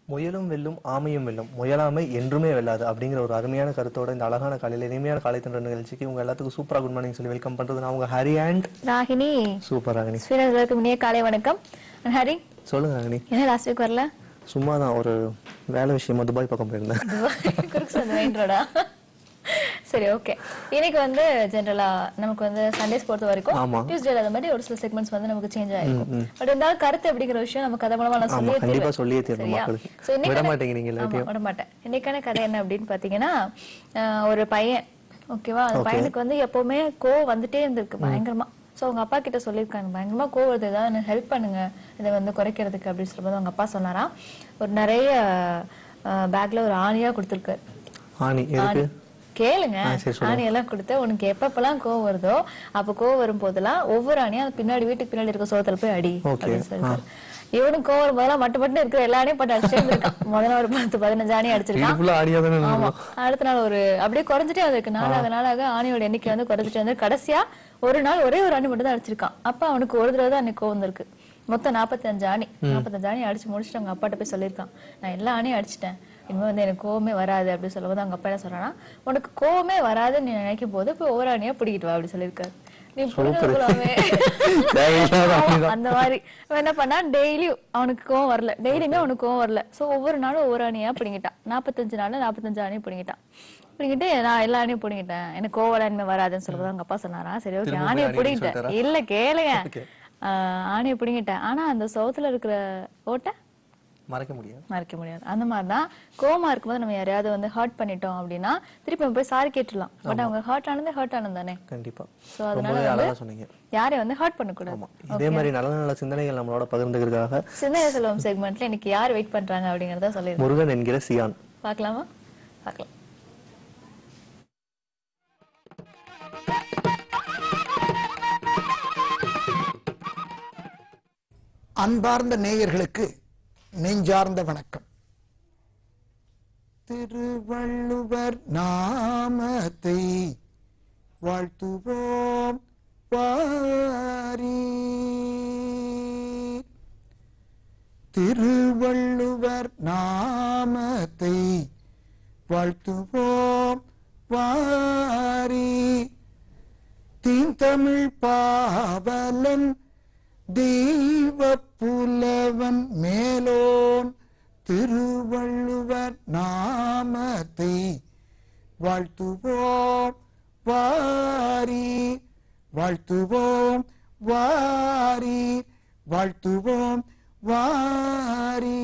முயலும் வெல்லும் ஆமையும் வெல்லும் முயலாமை என்றுமே வெல்லாது அப்படிங்கிற ஒரு அருமையான கருத்தோட இந்த அழகான காலையில இனிமையான காலை தன்ற நிகழ்ச்சிக்கு உங்க எல்லாத்துக்கும் சூப்பரா குட் மார்னிங் சொல்லி வெல்கம் பண்றது நான் உங்க ஹரி அண்ட் ராகினி சூப்பர் ராகினி ஸ்ரீநகருக்கு முன்னே காலை வணக்கம் ஹரி சொல்லுங்க ராகினி என்ன லாஸ்ட் வீக் வரல சும்மா தான் ஒரு வேலை விஷயமா துபாய் பக்கம் போயிருந்தேன் குறுக்கு சந்தை மெயின் ரோடா சரி ஓகே இன்னைக்கு வந்து ஜென்ரலா நமக்கு வந்து சண்டேஸ் பொறுத்த வரைக்கும் ஆமா. டியூஸ்டேல அந்த மாதிரி ஒரு சில செக்மெண்ட்ஸ் வந்து நமக்கு சேஞ்ச் ஆயிருக்கும் பட் இருந்தாலும் கருத்து அப்படிங்கிற விஷயம் நம்ம கதை மூலமா நான் ஆமா சொல்லியே கண்டிப்பா தீருவேன். சொல்லியே தீரணும் சரியா? மக்களுக்கு So, இன்னைக்கான- விட மாட்டேங்கிறீங்க எல்லாத்தையும் ஆமா, விட மாட்டேன் இன்னைக்கான கதை என்ன அப்படின்னு பாத்தீங்கன்னா ஆஹ், ஒரு பையன் ஓகேவா அந்த பையனுக்கு வந்து எப்பவுமே கோவம் வந்துட்டே இருந்திருக்கு பயங்கரமா சோ அவங்க அப்பா கிட்ட சொல்லியிருக்காங்க பயங்கரமா கோவம் வருது ஏதாவது எனக்கு ஹெல்ப் பண்ணுங்க இதை வந்து குறைக்கிறதுக்கு அப்படின்னு சொல்லும்போது அவங்க அப்பா சொன்னாராம் ஒரு நிறைய பேக்ல ஒரு ஆணியா கொடுத்துருக்காரு ஆணி எதுக்கு கேளுங்க ஆ, சரி, சொல்லுங்க. ஆணி எல்லாம் கொடுத்து உனக்கு எப்பப்பெல்லாம் கோவம் வருதோ அப்ப கோவம் வரும் போதெல்லாம் ஒவ்வொரு ஆணியும் அந்த பின்னாடி வீட்டுக்கு பின்னாடி இருக்க சோத்துல போய் அடி Okay. அப்படின்னு சொல்லிருக்காரு இவனுக்கு கோவம் வரும் போதெல்லாம் மட்டும் மட்டும் இருக்கிற எல்லா ஆணையும் போட்டு அடிச்சுட்டே இருந்திருக்கான் முதல்ல ஒரு பத்து பதினஞ்சு ஆணி அடிச்சிருக்கான் வீடு ஃபுல்லா ஆணியா தானே ஆமா இருக்கும் அடுத்த நாள் ஒரு அப்படியே குறைஞ்சிட்டே வந்திருக்கு நாளாக நாளாக ஆணியோட எண்ணிக்கை வந்து குறைஞ்சிட்டே வந்து கடைசியா ஒரு நாள் ஒரே ஒரு ஆணி மட்டும் தான் அடிச்சிருக்கான் அப்ப அவனுக்கு ஒரு தடவை தான் அன்னைக்கு கோவம் வந்திருக்கு மொத்தம் நாற்பத்தஞ்சு ஆணி நாற்பத்தஞ்சு ஆணி அடிச்சு முடிச்சுட்டு அவங்க அப்பாட்ட போய் சொல்லியிருக்கான் நான் எல்லா ஆணியும் அடிச்சிட்டேன் இனிமே வந்து எனக்கு கோவமே வராது அப்படின்னு சொல்லும்போது அவங்க அப்பா என்ன சொல்றானா உனக்கு கோவமே வராதுன்னு நீ நினைக்கும் போது போய் ஒவ்வொரு ஆணியா பிடிக்கிட்டு வா அப்படி சொல்லியிருக்காரு நீ புடுங்கலாமே தேவையில்லாத ஆமா, அந்த மாதிரி அவன் என்ன பண்ணா டெய்லியும் அவனுக்கு கோவம் வரல டெய்லியுமே அவனுக்கு கோவம் வரல சோ ஒவ்வொரு நாளும் ஒவ்வொரு அணியா பிடிங்கிட்டான் நாற்பத்தஞ்சு நாள்ல நாற்பத்தஞ்சு அணி பிடிங்கிட்டான் பிடிங்கிட்டு நான் எல்லா அணியும் பிடிங்கிட்டேன் எனக்கு கோவம் இனிமே வராதுன்னு சொல்லும்போது அவங்க அப்பா சொன்னாரா சரி ஓகே திரும்ப ஆணியை அணின்னு பிடிங்கிட்டேன் சொல்லிட்டாரா? இல்ல கேளுங்க Okay. ஆஹ், ஆணியை பிடிங்கிட்டேன் ஆனா அந்த சவுத்துல இருக்கிற ஓட்டை மறைக்க முடியாது மறைக்க முடியாது அந்த மாதிரிதான் கோவமா இருக்கும்போது நம்ம யாரையாவது வந்து ஹர்ட் பண்ணிட்டோம் அப்படின்னா திருப்பி நம்ம போய் சாரி கேட்டுடலாம் பட் அவங்க ஹர்ட் ஆனதே ஹர்ட் ஆனது தானே கண்டிப்பா சோ அதனால ரொம்பவே வந்து அழகா சொன்னீங்க யாரையும் வந்து ஹர்ட் பண்ணக்கூடாது ஆமா இதே மாதிரி நல்ல நல்ல சிந்தனைகள் நம்மளோட பகிர்ந்துக்கிறதுக்காக சிந்தனை செல்வம் செக்மெண்ட்ல இன்னைக்கு யார் வெயிட் பண்றாங்க அப்படிங்கறத சொல்லிருக்கோம் முருகன் என்கிற சியான் பார்க்கலாமா பார்க்கலாம் அன்பார்ந்த நேயர்களுக்கு நெஞ்சார்ந்த வணக்கம் திருவள்ளுவர் நாமத்தை வாழ்த்துவோம் வாரி திருவள்ளுவர் நாமத்தை வாழ்த்துவோம் வாரி தீந்தமிழ் பாவலன் தெய்வ புலவன் மேலோன் திருவள்ளுவர் நாமத்தை வாழ்த்துவோம் வாரி வாழ்த்துவோம் வாரி வாழ்த்துவோம் வாரி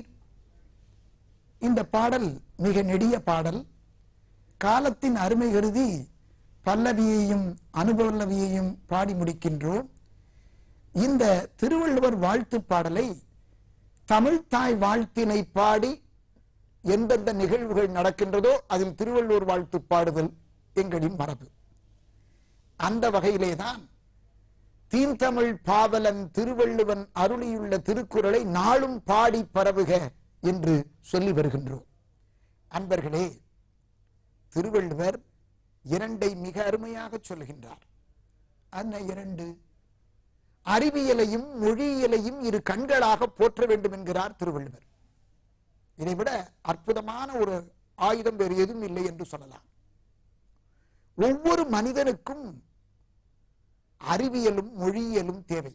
இந்த பாடல் மிக நெடிய பாடல் காலத்தின் அருமை கருதி பல்லவியையும் அனுபவல்லவியையும் பாடி முடிக்கின்றோம் இந்த திருவள்ளுவர் வாழ்த்து பாடலை தமிழ் தாய் வாழ்த்தினை பாடி எந்தெந்த நிகழ்வுகள் நடக்கின்றதோ அதில் திருவள்ளுவர் வாழ்த்து பாடுதல் எங்களின் மரபு அந்த வகையிலேதான் தீந்தமிழ் பாவலன் திருவள்ளுவன் அருளியுள்ள திருக்குறளை நாளும் பாடி பரவுக என்று சொல்லி வருகின்றோம் அன்பர்களே திருவள்ளுவர் இரண்டை மிக அருமையாக சொல்லுகின்றார் அந்த இரண்டு அறிவியலையும் மொழியியலையும் இரு கண்களாக போற்ற வேண்டும் என்கிறார் திருவள்ளுவர் இதைவிட அற்புதமான ஒரு ஆயுதம் வேறு எதுவும் இல்லை என்று சொல்லலாம் ஒவ்வொரு மனிதனுக்கும் அறிவியலும் மொழியியலும் தேவை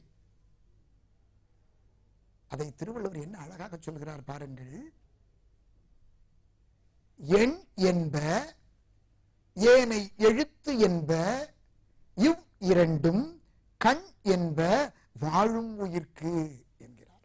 அதை திருவள்ளுவர் என்ன அழகாக சொல்கிறார் பாருங்கள் எண் என்ப ஏனை எழுத்து என்ப இவ் இரண்டும் கண் என்ப வாழும் உயிர்க்கு என்கிறார்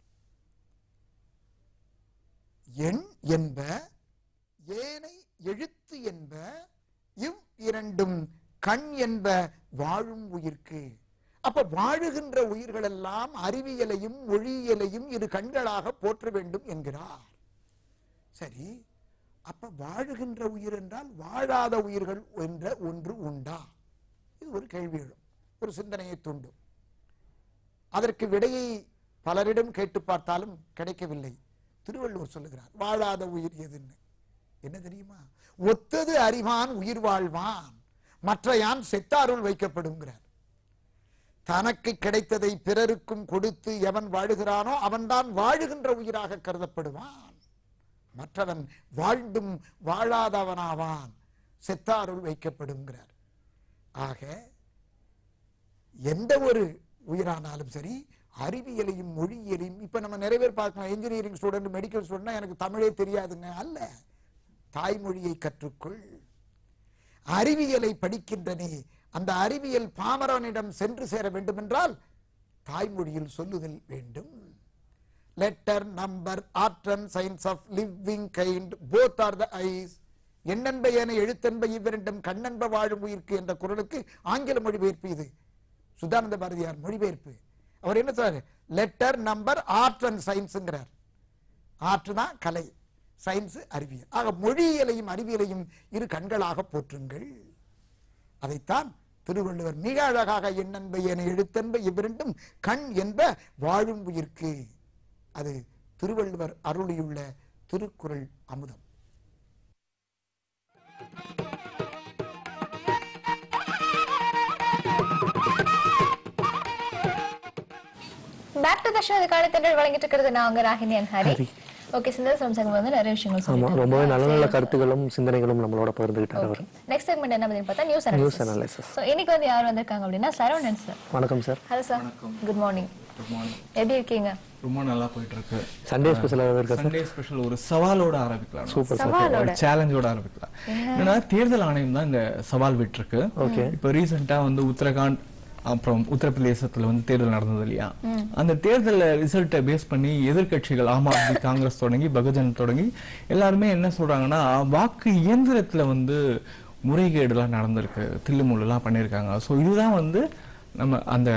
எண் என்ப ஏனை எழுத்து என்ப இவ் இரண்டும் கண் என்ப வாழும் உயிர்க்கு அப்ப வாழுகின்ற உயிர்கள் எல்லாம் அறிவியலையும் மொழியியலையும் இரு கண்களாக போற்ற வேண்டும் என்கிறார் சரி அப்ப வாழுகின்ற உயிர் என்றால் வாழாத உயிர்கள் என்ற ஒன்று உண்டா இது ஒரு கேள்வி எழும் ஒரு சிந்தனையை தூண்டும் அதற்கு விடையை பலரிடம் கேட்டு பார்த்தாலும் கிடைக்கவில்லை திருவள்ளுவர் சொல்லுகிறார் வாழாத உயிர் எதுன்னு என்ன தெரியுமா ஒத்தது அறிவான் உயிர் வாழ்வான் மற்ற யான் செத்தாருள் வைக்கப்படுங்கிறார் தனக்கு கிடைத்ததை பிறருக்கும் கொடுத்து எவன் வாழுகிறானோ அவன்தான் வாழுகின்ற உயிராக கருதப்படுவான் மற்றவன் வாழ்ந்தும் வாழாதவனாவான் செத்தாருள் வைக்கப்படுங்கிறார் ஆக எந்த ஒரு உயிரானாலும் சரி அறிவியலையும் மொழியியலையும் இப்ப நம்ம நிறைய பேர் பார்க்கலாம் இன்ஜினியரிங் ஸ்டூடெண்ட் மெடிக்கல் ஸ்டூடெண்ட் எனக்கு தமிழே தெரியாதுங்க அல்ல தாய்மொழியை கற்றுக்கொள் அறிவியலை படிக்கின்ற நீ அந்த அறிவியல் பாமரனிடம் சென்று சேர வேண்டுமென்றால் தாய்மொழியில் சொல்லுதல் வேண்டும் letter number art and science of living kind both are the eyes எண்ணென்ப என எழுத்தென்ப இவ்விரண்டும் கண்ணென்ப வாழும் உயிர்க்கு என்ற குரலுக்கு ஆங்கில மொழிபெயர்ப்பு இது சுதானந்த பாரதியார் மொழிபெயர்ப்பு அவர் என்ன சொல்றாரு லெட்டர் நம்பர் ஆர்ட் அண்ட் சயின்ஸ்ங்கிறார் ஆர்ட்னா கலை சயின்ஸ் அறிவியல் ஆக மொழியியலையும் அறிவியலையும் இரு கண்களாக போற்றுங்கள் அதைத்தான் திருவள்ளுவர் மிக அழகாக எண்ணென்ப என எழுத்தென்ப இவ்விரண்டும் கண் என்ப வாழும் உயிர்க்கு அது திருவள்ளுவர் அருளியுள்ள திருக்குறள் அமுதம் பேக் டு த ஷோ இது காலத்தென்றல் வழங்கிட்டு இருக்கிறது நான் உங்க ராகினி அண்ட் ஹரி ஓகே சிந்தர சம்சங்கம் வந்து நிறைய விஷயங்கள் ஆமா சொல்லிட்டு ரொம்பவே நல்ல நல்ல கருத்துகளும் சிந்தனைகளும் நம்மளோட பகிர்ந்துகிட்டார் அவர் நெக்ஸ்ட் செக்மெண்ட் என்ன பத்தி பார்த்தா news news analysis analysis so இன்னைக்கு வந்து யார் வந்திருக்காங்க அப்படின்னா சரவணன் சார் வணக்கம் sir hello sir good morning good morning எப்படி இருக்கீங்க ரொம்ப நல்லா போயிட்டு இருக்கு சண்டே ஸ்பெஷல் ஏதாவது இருக்கா சார் சண்டே ஸ்பெஷல் ஒரு சவாலோட ஆரம்பிக்கலாம் சூப்பர் சார் சவாலோட ஒரு சேலஞ்சோட ஆரம்பிக்கலாம் ஏன்னா தேர்தல் ஆணையம் தான் இந்த சவால் விட்டுருக்கு ஓகே இப்போ ரீசெண்டா வந்து உத்தரகாண்ட் அப்புறம் உத்தரப்பிரதேசத்துல வந்து தேர்தல் நடந்தது இல்லையா அந்த தேர்தல் ரிசல்ட்டை பேஸ் பண்ணி எதிர்க்கட்சிகள் ஆம் ஆத்மி காங்கிரஸ் தொடங்கி பகுஜன் தொடங்கி எல்லாருமே என்ன சொல்றாங்கன்னா வாக்கு இயந்திரத்துல வந்து முறைகேடுலாம் நடந்திருக்கு தில்லுமுள்ளுலாம் பண்ணியிருக்காங்க ஸோ இதுதான் வந்து நம்ம அந்த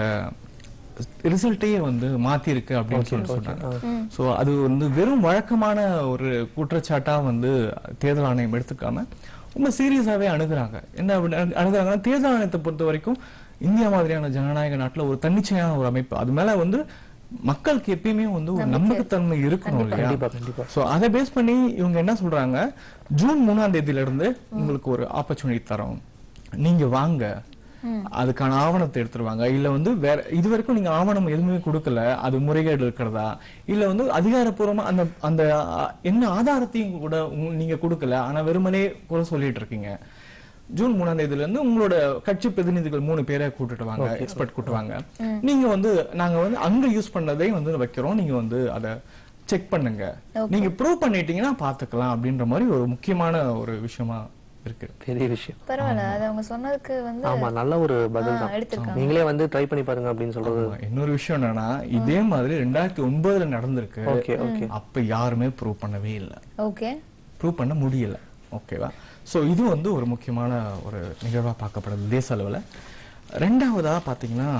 ரிசல்ட்டையே வந்து மாத்திருக்கு அப்படின்னு சொல்லி சொன்னாங்க சோ அது வந்து வெறும் வழக்கமான ஒரு குற்றச்சாட்டா வந்து தேர்தல் ஆணையம் எடுத்துக்காம ரொம்ப சீரியஸாவே அணுகுறாங்க என்ன அப்படி அணு- அணுகுறாங்கன்னா தேர்தல் ஆணையத்தை பொறுத்த வரைக்கும் இந்தியா மாதிரியான ஜனநாயக நாட்டுல ஒரு தன்னிச்சையான ஒரு அமைப்பு அது மேல வந்து மக்களுக்கு எப்பயுமே வந்து ஒரு நம்பகத்தன்மை இருக்கணும் இல்லையா கண்டிப்பா கண்டிப்பா சோ அதை பேஸ் பண்ணி இவங்க என்ன சொல்றாங்க ஜூன் மூணாம் தேதியில இருந்து உங்களுக்கு ஒரு ஆப்பர்ச்சுனிட்டி தரோம் நீங்க வாங்க அதுக்கான ஆவணத்தை எடுத்துருவாங்க இல்ல வந்து வேற இது வரைக்கும் நீங்க ஆவணம் எதுவுமே கொடுக்கல அது முறைகேடு இருக்கிறதா இல்ல வந்து அதிகாரப்பூர்வமா அந்த அந்த அ, என்ன ஆதாரத்தையும் கூட உங்க- நீங்க கொடுக்கல ஆனா வெறுமனே கூட சொல்லிட்டு இருக்கீங்க ஜூன் மூணாம் தேதியில இருந்து உங்களோட கட்சி பிரதிநிதிகள் மூணு பேரை கூட்டிட்டு வாங்க எக்ஸ்பர்ட் கூட்டு வாங்க நீங்க வந்து நாங்க வந்து அங்க யூஸ் பண்ணதை வந்து வைக்கிறோம் நீங்க வந்து அத செக் பண்ணுங்க நீங்க ப்ரூவ் பண்ணிட்டீங்கன்னா பாத்துக்கலாம் அப்படின்ற மாதிரி ஒரு முக்கியமான ஒரு விஷயமா இருக்கு பெரிய விஷயம் பரவாயில்ல அது அவங்க சொன்னதுக்கு வந்து ஆமா நல்ல ஒரு பதில் ஆ, தான் எடுத்திருக்காங்க. நீங்களே வந்து ட்ரை பண்ணி பாருங்க அப்படின்னு சொல்றது ஆமா, இன்னொரு விஷயம் என்னன்னா இதே மாதிரி ரெண்டாயிரத்தி ஒன்பதுல நடந்திருக்கு ஓகே ஓகே அப்ப யாருமே ப்ரூவ் பண்ணவே இல்லை ஓகே ப்ரூவ் பண்ண முடியல ஓகேவா சோ இது வந்து ஒரு முக்கியமான ஒரு நிகழ்வா பார்க்கப்படுது தேச அளவுல ரெண்டாவதா பாத்தீங்கன்னா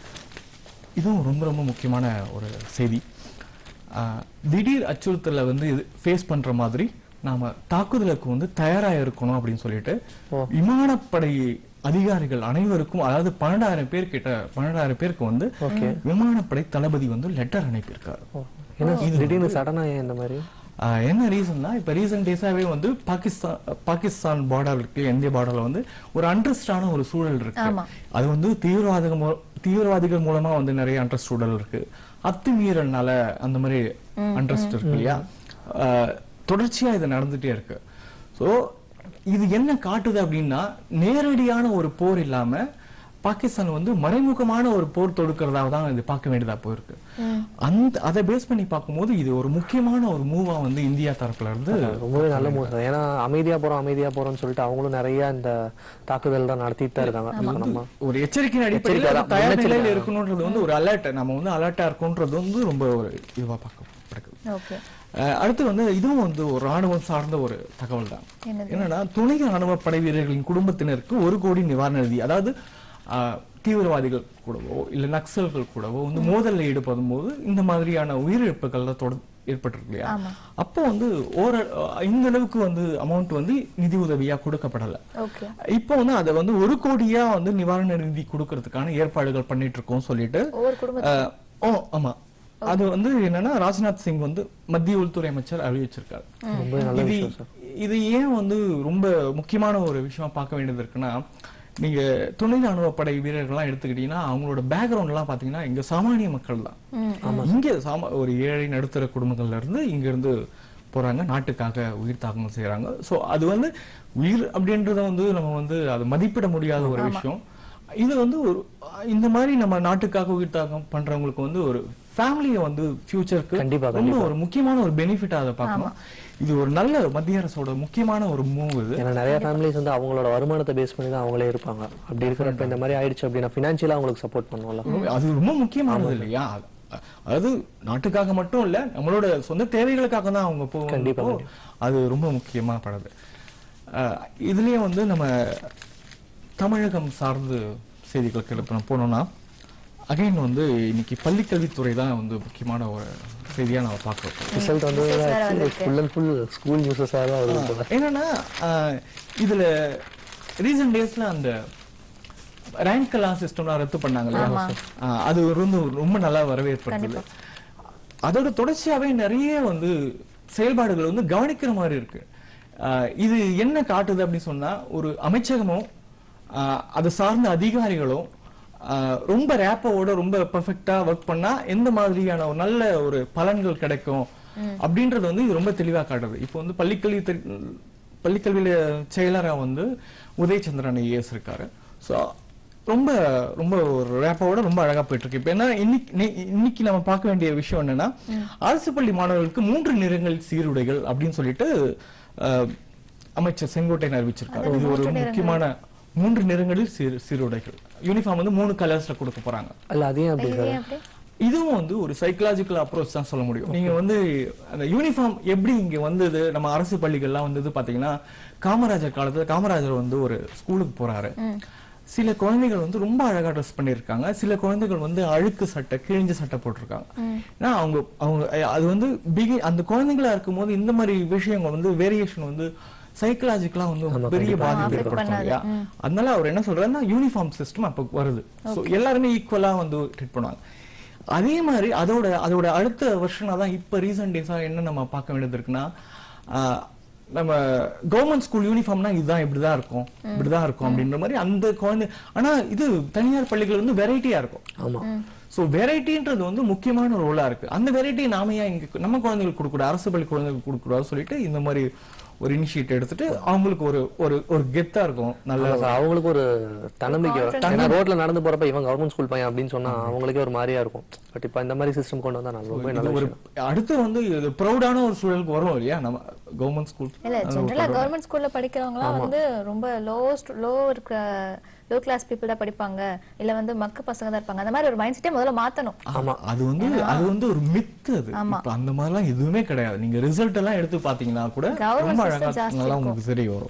இதுவும் ரொம்ப ரொம்ப முக்கியமான ஒரு செய்தி ஆஹ், திடீர் அச்சுறுத்தலை வந்து ஃபேஸ் பண்ற மாதிரி நாம தாக்குதலுக்கு வந்து தயாரா இருக்கணும் அப்படின்னு சொல்லிட்டு விமானப்படை அதிகாரிகள் அனைவருக்கும் அதாவது பன்னெண்டாயிரம் பேர் கிட்ட பன்னெண்டாயிரம் பேருக்கு வந்து விமானப்படை தளபதி வந்து லெட்டர் அனுப்பியிருக்காரு ஓ, என்ன திடீர்னு சடனா ஏன் இந்த மாதிரி ஆஹ் என்ன ரீசன்னா இப்ப ரீசன்ட் டேஸாவே வந்து பாகிஸ்தான் பாகிஸ்தான் பார்டர் இருக்கு இந்திய பார்டர்ல வந்து ஒரு அண்ட்ரஸ்டான ஒரு சூழல் இருக்கு ஆமா. அது வந்து தீவிரவாத மூ- தீவிரவாதிகள் மூலமா வந்து நிறைய அண்ட்ரஸ்ட் சூழல் இருக்கு அத்துமீறல்னால அந்த மாதிரி அண்ட்ரஸ்ட் இருக்கு இல்லையா ஆஹ் தொடர்ச்சியா இது நடந்துட்டே இருக்கு சோ இது என்ன காட்டுது அப்படின்னா நேரடியான ஒரு போர் இல்லாம பாகிஸ்தான் வந்து மறைமுகமான ஒரு போர் தொடுக்கிறதா தான் இது பார்க்க வேண்டியதா போயிருக்கு அந்த அதை பேஸ் பண்ணி பார்க்கும்போது இது ஒரு முக்கியமான ஒரு மூவா வந்து இந்தியா தரப்புல இருந்து ரொம்பவே நல்ல மூவ் தான் ஏன்னா அமைதியா போறோம் அமைதியா போறோம்னு சொல்லிட்டு அவங்களும் நிறைய இந்த தாக்குதல் தான் நடத்திட்டு தான் இருக்காங்க So நம்ம ஒரு எச்சரிக்கையின் அடிப்படையில் எச்சரிக்கை ஒரு தான். தயார் முன்னெச்சரிக்கை. நிலையில இருக்கணும்ன்றது வந்து ஒரு அலர்ட் நம்ம வந்து அலர்ட்டா இருக்கணும்ன்றது வந்து ரொம்ப ஒரு இதுவா பார்க்கப்படுது ஓகே அஹ் அடுத்து வந்து இதுவும் வந்து ஒரு ராணுவம் சார்ந்த ஒரு தகவல் தான் என்னது? என்னன்னா துணை ராணுவ படை வீரர்களின் குடும்பத்தினருக்கு ஒரு கோடி நிவாரண நிதி அதாவது அஹ், தீவிரவாதிகள் கூடவோ இல்ல நக்சல்கள் கூடவோ வந்து மோதல்ல ஈடுபடும் போது இந்த மாதிரியான உயிரிழப்புகள் தொடர் ஏற்பட்டிருக்கு இல்லையா ஆமா. அப்போ வந்து ஓர இந்த அளவுக்கு வந்து அமௌண்ட் வந்து நிதி உதவியா கொடுக்கப்படல ஓகே இப்போ வந்து அதை வந்து ஒரு கோடியா வந்து நிவாரண நிதி கொடுக்கறதுக்கான ஏற்பாடுகள் பண்ணிட்டு இருக்கோம் சொல்லிட்டு ஒவ்வொரு குடும்பம் அஹ், ஓ ஆமா அது வந்து என்னன்னா ராஜ்நாத் சிங் வந்து மத்திய உள்துறை அமைச்சர் அறிவிச்சிருக்காரு ரொம்பவே நல்ல இது விஷயம் சார் இது ஏன் வந்து ரொம்ப முக்கியமான ஒரு விஷயமா பார்க்க வேண்டியது இருக்குன்னா நீங்க துணை ராணுவ படை வீரர்கள்லாம் எடுத்துக்கிட்டீங்கன்னா அவங்களோட பேக்ரவுண்ட் எல்லாம் பாத்தீங்கன்னா இங்க சாமானிய மக்கள் தான் இங்க சாமா ஒரு ஏழை நடுத்தர குடும்பங்கள்ல இருந்து இங்க இருந்து போறாங்க நாட்டுக்காக உயிர் தாக்கம் செய்யறாங்க சோ அது வந்து உயிர் அப்படின்றத வந்து நம்ம வந்து அதை மதிப்பிட முடியாத ஒரு விஷயம் இது வந்து ஒரு இந்த மாதிரி நம்ம நாட்டுக்காக உயிர் தாக்கம் பண்றவங்களுக்கு வந்து ஒரு ஃபேமிலியை வந்து ஃபியூச்சருக்கு கண்டிப்பா, ரொம்ப ஒரு முக்கியமான ஒரு பெனிஃபிட்டா அதை பார்க்கணும் இது ஒரு நல்ல மத்திய அரசோட முக்கியமான ஒரு மூவ் இது ஏன்னா நிறைய ஃபேமிலிஸ் வந்து அவங்களோட வருமானத்தை பேஸ் பண்ணி தான் அவங்களே இருப்பாங்க அப்படி இருக்கிறப்ப இந்த மாதிரி ஆயிடுச்சு அப்படின்னா ஃபினான்ஷியலா அவங்களுக்கு சப்போர்ட் பண்ணுவோம்ல அது ரொம்ப முக்கியமானது இல்லையா அ- அதாவது நாட்டுக்காக மட்டும் இல்ல நம்மளோட சொந்த தேவைகளுக்காக தான் அவங்க கண்டிப்பா, போவோம் அது ரொம்ப முக்கியமா படுது அஹ், இதுலயே வந்து நம்ம தமிழகம் சார்ந்து செய்திகளுக்கு எழுப்ப போனோம்னா அகைன் வந்து இன்னைக்கு பள்ளிக்கல்வித்துறை தான் வந்து முக்கியமான ஒரு செய்தியா நம்ம பார்க்கிறோம் ரிசல்ட் வந்து News வேற வந்திருக்கு. ஃபுல் அண்ட் ஃபுல் ஸ்கூல் நியூஸஸாக தான் வருது போல என்னன்னா ஆஹ், இதுல ரீசன்ட் டேஸ்ல அந்த ரேங்க் எல்லாம் சிஸ்டம்லாம் ரத்து பண்ணாங்க இல்லையா ஆஹ், அது வந்து ரொம்ப நல்லா வரவேற்படுது அதோட தொடர்ச்சியாவே நிறைய வந்து செயல்பாடுகள் வந்து கவனிக்கிற மாதிரி இருக்கு ஆஹ், இது என்ன காட்டுது அப்படின்னு சொன்னா ஒரு அமைச்சகமும் ஆஹ், அது சார்ந்த அதிகாரிகளும் ஆஹ், ரொம்ப ரேப்போட ரொம்ப பெர்ஃபெக்ட்டா ஒர்க் பண்ணா எந்த மாதிரியான ஒரு நல்ல ஒரு பலன்கள் கிடைக்கும் அப்படின்றது வந்து இது ரொம்ப தெளிவா காட்டுது இப்போ வந்து பள்ளிக்கல்வி தெ- பள்ளிக்கல்வியில செயலரா வந்து உதயச்சந்திரன் ஐஏஎஸ் இருக்காரு ஸோ ரொம்ப ரொம்ப ஒரு ரேப்போட ரொம்ப அழகா போயிட்டு இருக்கு இப்போ என்ன இன்னைக்கு நி- இன்னைக்கு நம்ம பார்க்க வேண்டிய விஷயம் என்னன்னா அரசு பள்ளி மாணவர்களுக்கு மூன்று நிறங்கள் சீருடைகள் அப்படின்னு சொல்லிட்டு அஹ், அமைச்சர் செங்கோட்டையன் அறிவிச்சிருக்காரு இது ஒரு முக்கியமான மூன்று நிறங்களில் சீரு சீருடைகள் யூனிஃபார்ம் வந்து மூணு கலர்ஸ்ல கொடுக்க போறாங்க அல்ல அதையும் அப்படி இது சார் ஏன் அப்படி இதுவும் வந்து ஒரு சைக்கலாஜிக்கல் அப்ரோச் தான் சொல்ல முடியும் நீங்க வந்து அந்த யூனிஃபார்ம் எப்படி இங்க வந்தது நம்ம அரசு பள்ளிகள்லாம் வந்தது பாத்தீங்கன்னா காமராஜர் காலத்துல காமராஜர் வந்து ஒரு ஸ்கூலுக்கு போறாரு சில குழந்தைகள் வந்து ரொம்ப அழகா ட்ரெஸ் பண்ணிருக்காங்க சில குழந்தைகள் வந்து அழுக்கு சட்டை கிழிஞ்ச சட்டை போட்டிருக்காங்க ஏன்னா அவங்க அவங்க அஹ், அது வந்து பிகி அந்த குழந்தைகளா இருக்கும்போது இந்த மாதிரி விஷயங்கள் வந்து வேரியேஷன் வந்து சைக்கலாஜிக்கலா வந்து பெரிய பாதிப்பு ஏற்படுத்தும் இல்லையா அதனால அவர் என்ன சொல்றாருன்னா யூனிஃபார்ம் சிஸ்டம் அப்ப வருது சோ எல்லாருமே ஈக்குவலா வந்து ட்ரீட் பண்ணுவாங்க அதே மாதிரி அதோட அதோட அடுத்த வருஷனா தான் இப்ப ரீசன்ட் டேஸா என்ன நம்ம பார்க்க வேண்டியது இருக்குன்னா ஆஹ், நம்ம கவர்மெண்ட் ஸ்கூல் யூனிஃபார்ம்னா இதுதான் இப்படிதான் இருக்கும் இப்படிதான் இருக்கும் அப்படின்ற மாதிரி அந்த குழந்தை ஆனா இது தனியார் பள்ளிகள் வந்து வெரைட்டியா இருக்கும் ஆமா சோ வெரைட்டின்றது வந்து முக்கியமான ரோலா இருக்கு அந்த வெரைட்டி நாம ஏன் இங்க நம்ம குழந்தைகளுக்கு கொடுக்கூடாது அரசு பள்ளி குழந்தைகளுக்கு கொடுக்கூடாது சொல்லிட்டு இந்த மாதிரி ஒரு இனிஷியேட் எடுத்துட்டு அவங்களுக்கு ஒரு ஒரு ஒரு கெத்தா இருக்கும் நல்ல ஆமா சார் அவங்களுக்கு ஒரு தன்னம்பிக்கை வரும். ஏன்னா ரோட்ல நடந்து போறப்ப இவன் கவர்மெண்ட் ஸ்கூல் பையன் அப்படின்னு சொன்னா அவங்களுக்கே ஒரு மாதிரியா இருக்கும் பட் இப்ப இந்த மாதிரி சிஸ்டம் கொண்டு வந்தா நல்ல ரொம்ப இது நல்ல ஒரு விஷயம் அடுத்து வந்து இது ப்ரௌடான ஒரு சூழலுக்கு வரும் இல்லையா நம்ம கவர்மெண்ட் ஸ்கூல் இல்ல ஜென்ரலா கவர்மெண்ட் ஸ்கூல்ல படிக்கிறவங்கலாம் வந்து ரொம்ப லோ லோ இருக்கிற லோ கிளாஸ் பீப்புள் தான் படிப்பாங்க இல்ல வந்து மக்க பசங்க தான் இருப்பாங்க அந்த மாதிரி ஒரு மைண்ட் செட்டே முதல்ல மாத்தணும் ஆமா அது வந்து அது வந்து ஒரு மித்து அது இப்ப அந்த மாதிரிலாம் எதுவுமே கிடையாது நீங்க ரிசல்ட் எல்லாம் எடுத்து பாத்தீங்கன்னா கூட Government ரொம்ப system அழகா ஜாஸ்தி நல்லா உங்களுக்கு தெரிய வரும்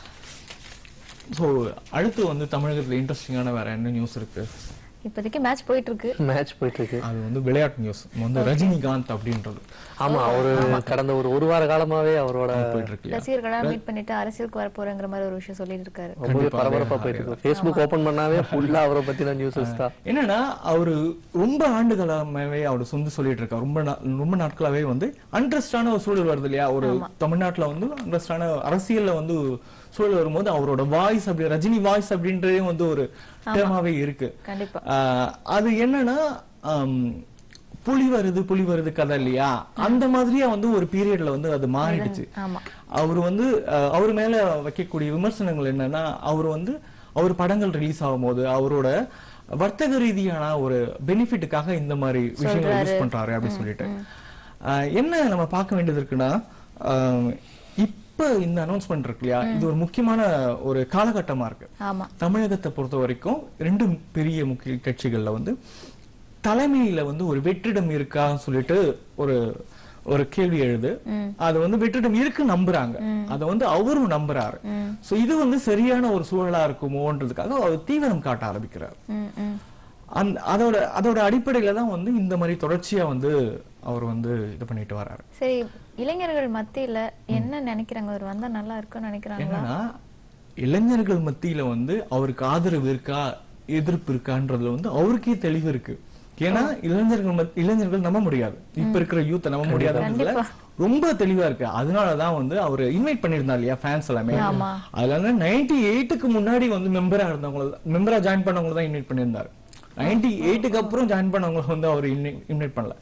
சோ அடுத்து வந்து தமிழகத்துல இன்ட்ரெஸ்டிங்கான வேற என்ன நியூஸ் இருக்கு இப்போதைக்கு மேட்ச் போயிட்டு இருக்கு மேட்ச் போயிட்டு இருக்கு அது வந்து விளையாட்டு நியூஸ் வந்து ரஜினிகாந்த் அப்படின்றது ஆமா அவரு கடந்த ஒரு ஒரு வார காலமாவே அவரோட போயிட்டு இருக்கு ரசிகர்களா மீட் பண்ணிட்டு அரசியலுக்கு வர போறேங்கிற மாதிரி ஒரு விஷயம் சொல்லிட்டு இருக்காரு ரொம்பவே பரபரப்பா போயிட்டு இருக்கு ஃபேஸ்புக் ஓபன் பண்ணாவே ஃபுல்லா அவரை பத்தின நியூஸஸ் தான் என்னன்னா அவரு ரொம்ப ஆண்டுகளாகவே அவர் வந்து சொல்லிட்டு இருக்காரு ரொம்ப நா- ரொம்ப நாட்களாவே வந்து அன்ட்ரஸ்டான ஒரு சூழல் வருது இல்லையா ஒரு தமிழ்நாட்டுல வந்து அன்ட்ரஸ்டான அரசியல்ல வந்து சூழல் வரும்போது அவரோட வாய்ஸ் அப்படி ரஜினி வாய்ஸ் அப்படின்றதே வந்து ஒரு டேமாவே இருக்கு கண்டிப்பா ஆஹ் அது என்னன்னா ஆம், புலி வருது புலி வருது கதை இல்லையா அந்த மாதிரியா வந்து ஒரு பீரியட்ல வந்து அது மாறிடுச்சு ஆமா அவர் வந்து அஹ், அவர் மேல வைக்கக்கூடிய விமர்சனங்கள் என்னன்னா அவர் வந்து அவர் படங்கள் ரிலீஸ் ஆகும்போது அவரோட வர்த்தக ரீதியான ஒரு பெனிஃபிட்டுக்காக இந்த மாதிரி விஷயங்களை யூஸ் பண்றாரு அப்படின்னு சொல்லிட்டு அஹ், என்ன நம்ம பார்க்க வேண்டியது இருக்குன்னா அஹ், இப்ப இந்த அனௌன்ஸ்மெண்ட் இருக்கு இல்லையா இது ஒரு முக்கியமான ஒரு காலகட்டமா இருக்கு ஆமா தமிழகத்தை பொறுத்த வரைக்கும் ரெண்டு பெரிய முக்கிய கட்சிகள்ல வந்து தலைமையில வந்து ஒரு வெற்றிடம் இருக்கா சொல்லிட்டு ஒரு ஒரு கேள்வி எழுது அது வந்து வெற்றிடம் இருக்கு நம்புறாங்க அத வந்து அவரும் நம்புறாரு சோ இது வந்து சரியான ஒரு சூழலா இருக்குமோன்றதுக்காக அவர் தீவிரம் காட்ட ஆரம்பிக்கிறார் ம் ம் அந்த அதோட அதோட அடிப்படையில தான் வந்து இந்த மாதிரி தொடர்ச்சியா வந்து அவர் வந்து இது பண்ணிட்டு வராரு சரி இளைஞர்கள் மத்தியில என்ன நினைக்கிறாங்க அவர் வந்தா நல்லா இருக்கும்னு நினைக்கிறாங்களா என்னன்னா இளைஞர்கள் மத்தியில வந்து அவருக்கு ஆதரவு இருக்கா எதிர்ப்பு இருக்கான்றதுல வந்து அவருக்கே தெளிவு இருக்கு ஏன்னா இளைஞர்கள் மத்- இளைஞர்கள் நம்ப முடியாது இப்ப இருக்கிற யூத்த நம்ப முடியாதுன்றதுல ரொம்ப தெளிவா இருக்கு அதனாலதான் வந்து அவர் இன்வைட் பண்ணியிருந்தார் இல்லையா ஃபேன்ஸ் எல்லாமே ஆமா. அதுல வந்து நைன்டி எயிட்டுக்கு முன்னாடி வந்து மெம்பரா இருந்தவங்க மெம்பரா ஜாயின் பண்ணவங்க தான் இன்வைட் பண்ணியிருந்தாரு நைன்டி எயிட்டுக்கு அப்புறம் ஜாயின் பண்ணவங்க வந்து அவர் இன்வைட் பண்ணல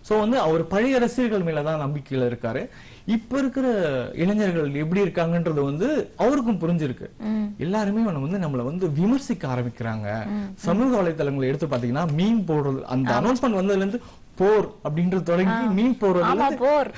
சோ வந்து அவர் பழைய ரசிகர்கள் மேலதான் நம்பிக்கையில இருக்காரு இப்ப இருக்கிற இளைஞர்கள் எப்படி இருக்காங்கன்றது வந்து அவருக்கும் புரிஞ்சிருக்கு எல்லாருமே அவனை வந்து நம்மள வந்து விமர்சிக்க ஆரம்பிக்கிறாங்க சமூக வலைத்தளங்களை எடுத்து பாத்தீங்கன்னா மீன் போடுறது அந்த அனௌன்ஸ்மெண்ட் வந்ததுல இருந்து போர் அப்படின்றது தொடங்கி மீன் போடுறதுல ஆமா இருந்து போர்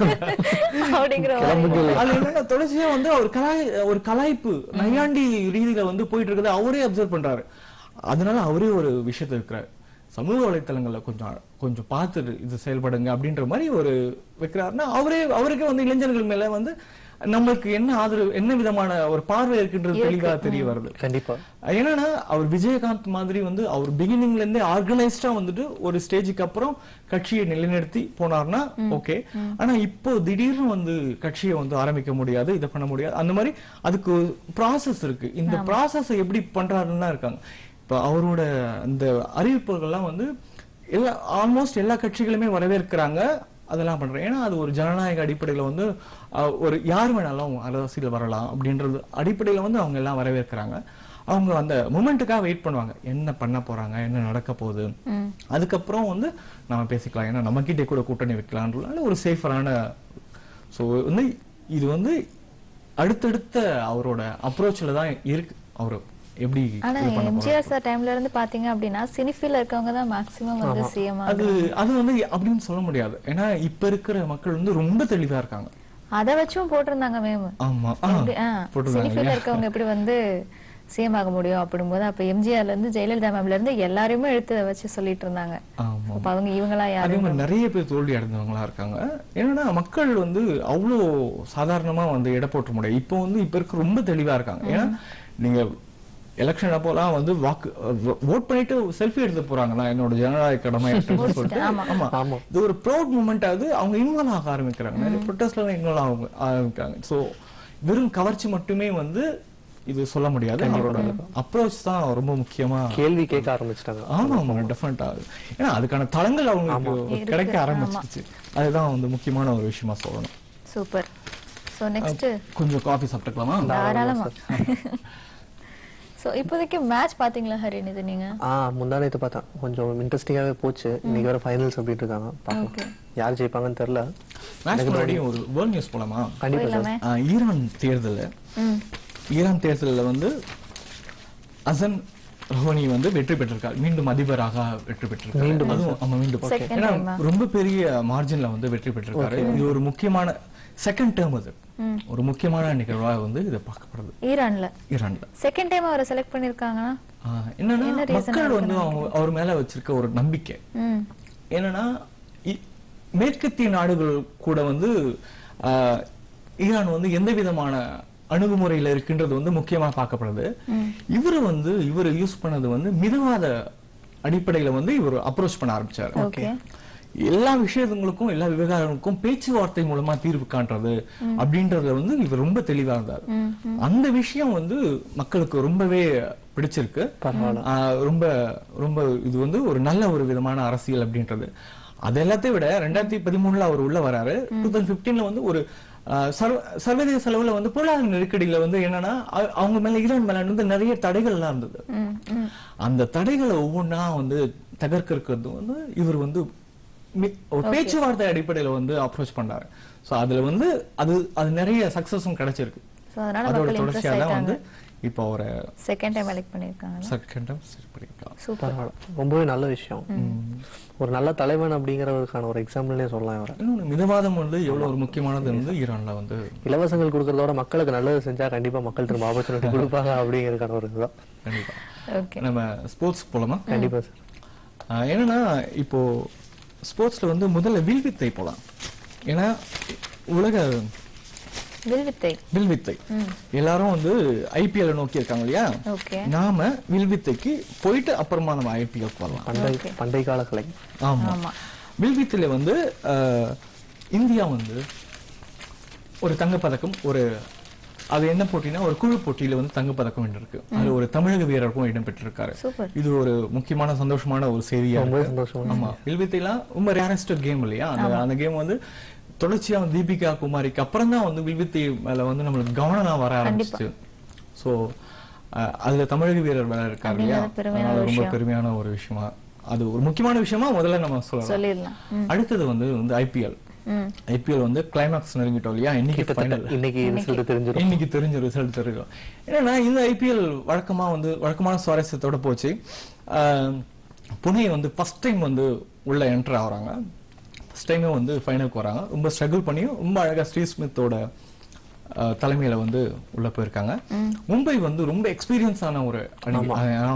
அப்படிங்கிற மாதிரி அது என்னன்னா தொடர்ச்சியா வந்து ஒரு கலாய் ஒரு கலாய்ப்பு நையாண்டி ரீதியில வந்து போயிட்டு இருக்கிறத அவரே அப்சர்வ் பண்றாரு அதனால அவரே ஒரு விஷயத்த இருக்கிறாரு சமூக வலைத்தளங்கள்ல கொஞ்சம் கொஞ்சம் பார்த்துட்டு இது செயல்படுங்க அப்படின்ற மாதிரி ஒரு வைக்கிறாருன்னா அவரே அவருக்கே வந்து இளைஞர்கள் மேல வந்து நம்மளுக்கு என்ன ஆதரவு என்ன விதமான ஒரு பார்வை இருக்குன்றது தெளிவா தெரிய வருது கண்டிப்பா என்னன்னா அவர் விஜயகாந்த் மாதிரி வந்து அவர் பிகினிங்ல இருந்தே ஆர்கனைஸ்டா வந்துட்டு ஒரு ஸ்டேஜுக்கு அப்புறம் கட்சியை நிலைநிறுத்தி போனார்னா ஓகே ஆனா இப்போ திடீர்னு வந்து கட்சியை வந்து ஆரம்பிக்க முடியாது இதை பண்ண முடியாது அந்த மாதிரி அதுக்கு ப்ராசஸ் இருக்கு இந்த ப்ராசஸ் எப்படி பண்றாருன்னு தான் இருக்காங்க இப்போ அவரோட அந்த அறிவிப்புகள்லாம் வந்து எல்லா ஆல்மோஸ்ட் எல்லா கட்சிகளுமே வரவேற்கிறாங்க அதெல்லாம் பண்றேன் ஏன்னா அது ஒரு ஜனநாயக அடிப்படையில வந்து அஹ், ஒரு யார் வேணாலும் அரசியல் வரலாம் அப்படின்றது அடிப்படையில வந்து அவங்க எல்லாம் வரவேற்கிறாங்க அவங்க அந்த மூமெண்ட்டுக்காக வெயிட் பண்ணுவாங்க என்ன பண்ண போறாங்க என்ன நடக்க போகுது அதுக்கப்புறம் வந்து நம்ம பேசிக்கலாம் ஏன்னா நம்ம கிட்டே கூட கூட்டணி வைக்கலான்றதுனால ஒரு சேஃபரான ஸோ வந்து இது வந்து அடுத்தடுத்த அவரோட அப்ரோச்ல தான் இருக்கு அவரு எப்படி ஆனா இது பண்ண போறாரு. எம்ஜிஆர் சார் டைம்ல இருந்து பாத்தீங்க அப்படின்னா சினிஃபீல்ல இருக்கவங்க தான் மேக்ஸிமம் வந்து சிஎம் அது அது வந்து அப்படின்னு சொல்ல முடியாது ஏன்னா இப்ப இருக்கிற மக்கள் வந்து ரொம்ப தெளிவா இருக்காங்க அத வச்சும் போட்டிருந்தாங்க மேம் ஆமா ஆ, எப்படி போட்டிருந்தாங்க சினிஃபீல்ல இருக்கவங்க எப்படி வந்து சிஎம் ஆக முடியும் அப்படிங்கும்போது அப்ப எம்ஜிஆர்ல இருந்து ஜெயலலிதா மேம்ல இருந்து எல்லாரையுமே எடுத்து அதை வச்சு சொல்லிட்டு இருந்தாங்க ஆமா அப்ப அவங்க இவங்களா யாரு அதே மாதிரி நிறைய பேர் தோல்வி அடைந்தவங்களா இருக்காங்க என்னன்னா மக்கள் வந்து அவ்வளோ சாதாரணமா வந்து எடை போட்ட முடியாது இப்போ வந்து இப்ப இருக்க ரொம்ப தெளிவா இருக்காங்க ஏன்னா நீங்க எலெக்ஷன் அப்போலாம் வந்து வாக்கு ஓட் பண்ணிட்டு செல்ஃபி எடுத்து போறாங்க நான் என்னோட ஜனநாயக கடமை அப்படின்னு சொல்லிட்டு ஆமா. ஆமா ஆமா. இது ஒரு ப்ரௌட் மூமெண்ட் ஆகுது அவங்க இன்வால்வ் ஆக ஆரம்பிக்கிறாங்க நிறைய ப்ரொட்டஸ்ட்ல இன்வால்வ் ஆக ஆரம்பிக்கிறாங்க சோ வெறும் கவர்ச்சி மட்டுமே வந்து இது சொல்ல முடியாது அவரோட அப்ரோச் தான் ரொம்ப முக்கியமா கேள்வி கேட்க ஆரம்பிச்சிட்டாங்க ஆமா ஆமா டெஃபினட்டா ஏன்னா அதுக்கான தளங்கள் அவங்களுக்கு இருக்கு, கிடைக்க ஆமா. ஆரம்பிச்சிச்சு அதுதான் வந்து முக்கியமான ஒரு விஷயமா சொல்லணும் சூப்பர் சோ நெக்ஸ்ட் கொஞ்சம் காஃபி சாப்பிட்டுக்கலாமா தாராளமா சோ இப்போதைக்கு மேட்ச் பாத்தீங்களா ஹரிநிதி நீங்க ஆ முந்தானத்தை பார்த்தேன் கொஞ்சம் இன்ட்ரெஸ்டிங்காவே போச்சு இன்னைக்கு வர ஃபைனல்ஸ் அப்படின்ட்டு இருக்காங்க பார்க்கலாம் யார் ஜெயிப்பாங்கன்னு தெரியல மேட்ச் முன்னாடி ஒரு வேர்ல்ட் நியூஸ் போலாமா கண்டிப்பா சார் போயிடலாமே ஆஹ், ஈரான் தேர்தல்ல ம் ஈரான் தேர்தல்ல வந்து அசன் ரஹோனி வந்து வெற்றி பெற்றிருக்கார் மீண்டும் அதிபராக வெற்றி பெற்றிருக்காரு மீண்டும் அதுவும் ஆமா மீண்டும் Second ஏன்னா time ஆ? ரொம்ப பெரிய மார்ஜின்ல வந்து வெற்றி பெற்றிருக்காரு இது ஒரு முக்கியமான செகண்ட் டேர்ம் அது ஒரு முக்கியமான நிகழ்வாக வந்து இது பார்க்கப்படுது ஈரான்ல ஈரான்ல செகண்ட் டைம் அவரை செலக்ட் பண்ணிருக்காங்கன்னா ஆஹ் என்னன்னா என்ன reason மக்கள் வந்து அவங்க அவர் மேல வச்சிருக்க ஒரு நம்பிக்கை ம் என்னன்னா இ- மேற்கத்திய நாடுகள் கூட வந்து ஆஹ், ஈரான் வந்து எந்த விதமான அணுகுமுறையில இருக்குன்றது வந்து முக்கியமா பார்க்கப்படுது இவரு வந்து இவர் யூஸ் பண்ணது வந்து மிதவாத அடிப்படையில வந்து இவர் அப்ரோச் பண்ண ஆரம்பிச்சாரு ஓகே எல்லா விஷயங்களுக்கும் எல்லா விவகாரங்களுக்கும் பேச்சுவார்த்தை மூலமா தீர்வு காண்றது அப்படின்றதுல வந்து இவர் ரொம்ப தெளிவா இருந்தார் அந்த விஷயம் வந்து மக்களுக்கு ரொம்பவே பிடிச்சிருக்கு பரவாயில்ல ஆஹ் ரொம்ப ரொம்ப இது வந்து ஒரு நல்ல ஒரு விதமான அரசியல் அப்படின்றது அது எல்லாத்தையும் விட ரெண்டாயிரத்தி பதிமூணுல அவர் உள்ள வராரு டூ தௌசண்ட் பிப்டீன்ல வந்து ஒரு ஆஹ் சர்வ- சர்வதேச அளவுல வந்து பொருளாதார நெருக்கடியில வந்து என்னன்னா அ- அவங்க மேல ஈரான் மேல வந்து நிறைய தடைகள் எல்லாம் இருந்தது ம் ம் அந்த தடைகளை ஒவ்வொன்றா வந்து தகர்க்கிறது வந்து இவர் வந்து மி- ஒரு பேச்சுவார்த்தை அடிப்படையில வந்து அப்ரோச் பண்றாரு சோ அதுல வந்து அது அது நிறைய சக்சஸும் கிடைச்சிருக்கு சோ அதனால அதோட மக்கள் இம்ப்ரெஸ் தொடர்ச்சியா தான் வந்து ஆயிட்டாங்க இப்போ அவரை செகண்ட் டைம் எலெக்ட் பண்ணிருக்காங்க செகண்ட் செட் பண்ணிருக்கலாம் சூப்பர் பரவாயில்ல ரொம்பவே நல்ல விஷயம் ஒரு நல்ல தலைவன் அப்படிங்கிறதுக்கான ஒரு எக்ஸாம்பிள்னே சொல்லலாம் இவரை இன்னொன்னு மிதவாதம் வந்து எவ்வளவு ஒரு முக்கியமானது வந்து ஈரான்ல வந்து இலவசங்கள் கொடுக்கறதோட மக்களுக்கு நல்லது செஞ்சா கண்டிப்பா மக்கள் திரும்ப ஆப்பர்ச்சுனிட்டி கொடுப்பாங்க அப்படிங்கிறதுக்கான ஒரு இதுதான் கண்டிப்பா ஓகே நம்ம ஸ்போர்ட்ஸ் போலாமா கண்டிப்பா சார் ஆஹ் என்னன்னா இப்போ ஸ்போர்ட்ஸ்ல வந்து முதல்ல வில்வித்தை போலாம் ஏன்னா உலக வில்வித்தை வில்வித்தை எல்லாரும் வந்து ஐபிஎல் நோக்கி இருக்காங்க இல்லையா ஓகே நாம வில்வித்தைக்கு போயிட்டு அப்புறமா நம்ம ஐபிஎல் வரலாம் பண்டை பண்டை கால கலை ஆமா ஆமா வில்வித்தையில வந்து ஆஹ், இந்தியா வந்து ஒரு தங்கப்பதக்கம் ஒரு அது என்ன போட்டினா ஒரு குழு போட்டியில வந்து தங்கப்பதக்கம் வென்றிருக்கு அதுல ஒரு தமிழக வீரருக்கும் இடம் பெற்றிருக்காரு சூப்பர் இது ஒரு முக்கியமான சந்தோஷமான ஒரு செய்தியா ரொம்ப இருக்கு சந்தோஷமா ஆமா வில்வித்தைலாம் ரொம்ப ரேரஸ்ட் கேம் இல்லையா அந்த அந்த கேம் வந்து தொடர்ச்சியா வந்து தீபிகா குமாரிக்கு அப்புறம் தான் வந்து வில்வித்தை மேல வந்து நம்மளுக்கு கவனம் வர ஆரம்பிச்சு சோ அதுல தமிழக வீரர் வேற இருக்காரு இல்லையா அப்படிங்கிறது பெருமையான அதனால ஒரு ரொம்ப விஷயம். பெருமையான ஒரு விஷயமா அது ஒரு முக்கியமான விஷயமா முதல்ல நம்ம சொல்லலாம் சொல்லிடலாம் ம், அடுத்தது வந்து வந்து ஐபிஎல் ம் ஐபிஎல் வந்து கிளைமாக்ஸ் நெருங்கிட்டோம் இல்லையா இன்னைக்கு ஃபைனல் இன்னைக்கு ரிசல்ட் தெரிஞ்சிடும் இன்னைக்கு தெரிஞ்ச ரிசல்ட் தெரியும் என்னன்னா இந்த ஐபிஎல் வழக்கமா வந்து வழக்கமான சுவாரஸ்யத்தோட போச்சு ஆஹ், புனே வந்து ஃபர்ஸ்ட் டைம் வந்து உள்ள என்டர் ஆகுறாங்க ஃபர்ஸ்ட் டைமே வந்து ஃபைனலுக்கு வராங்க ரொம்ப ஸ்ட்ரகிள் பண்ணி ரொம்ப அழகா ஸ்ரீ ஸ்மித்தோட ஆஹ், தலைமையில வந்து உள்ள போயிருக்காங்க மும்பை வந்து ரொம்ப எக்ஸ்பீரியன்ஸ் ஆன ஒரு அணி ஆஹ்,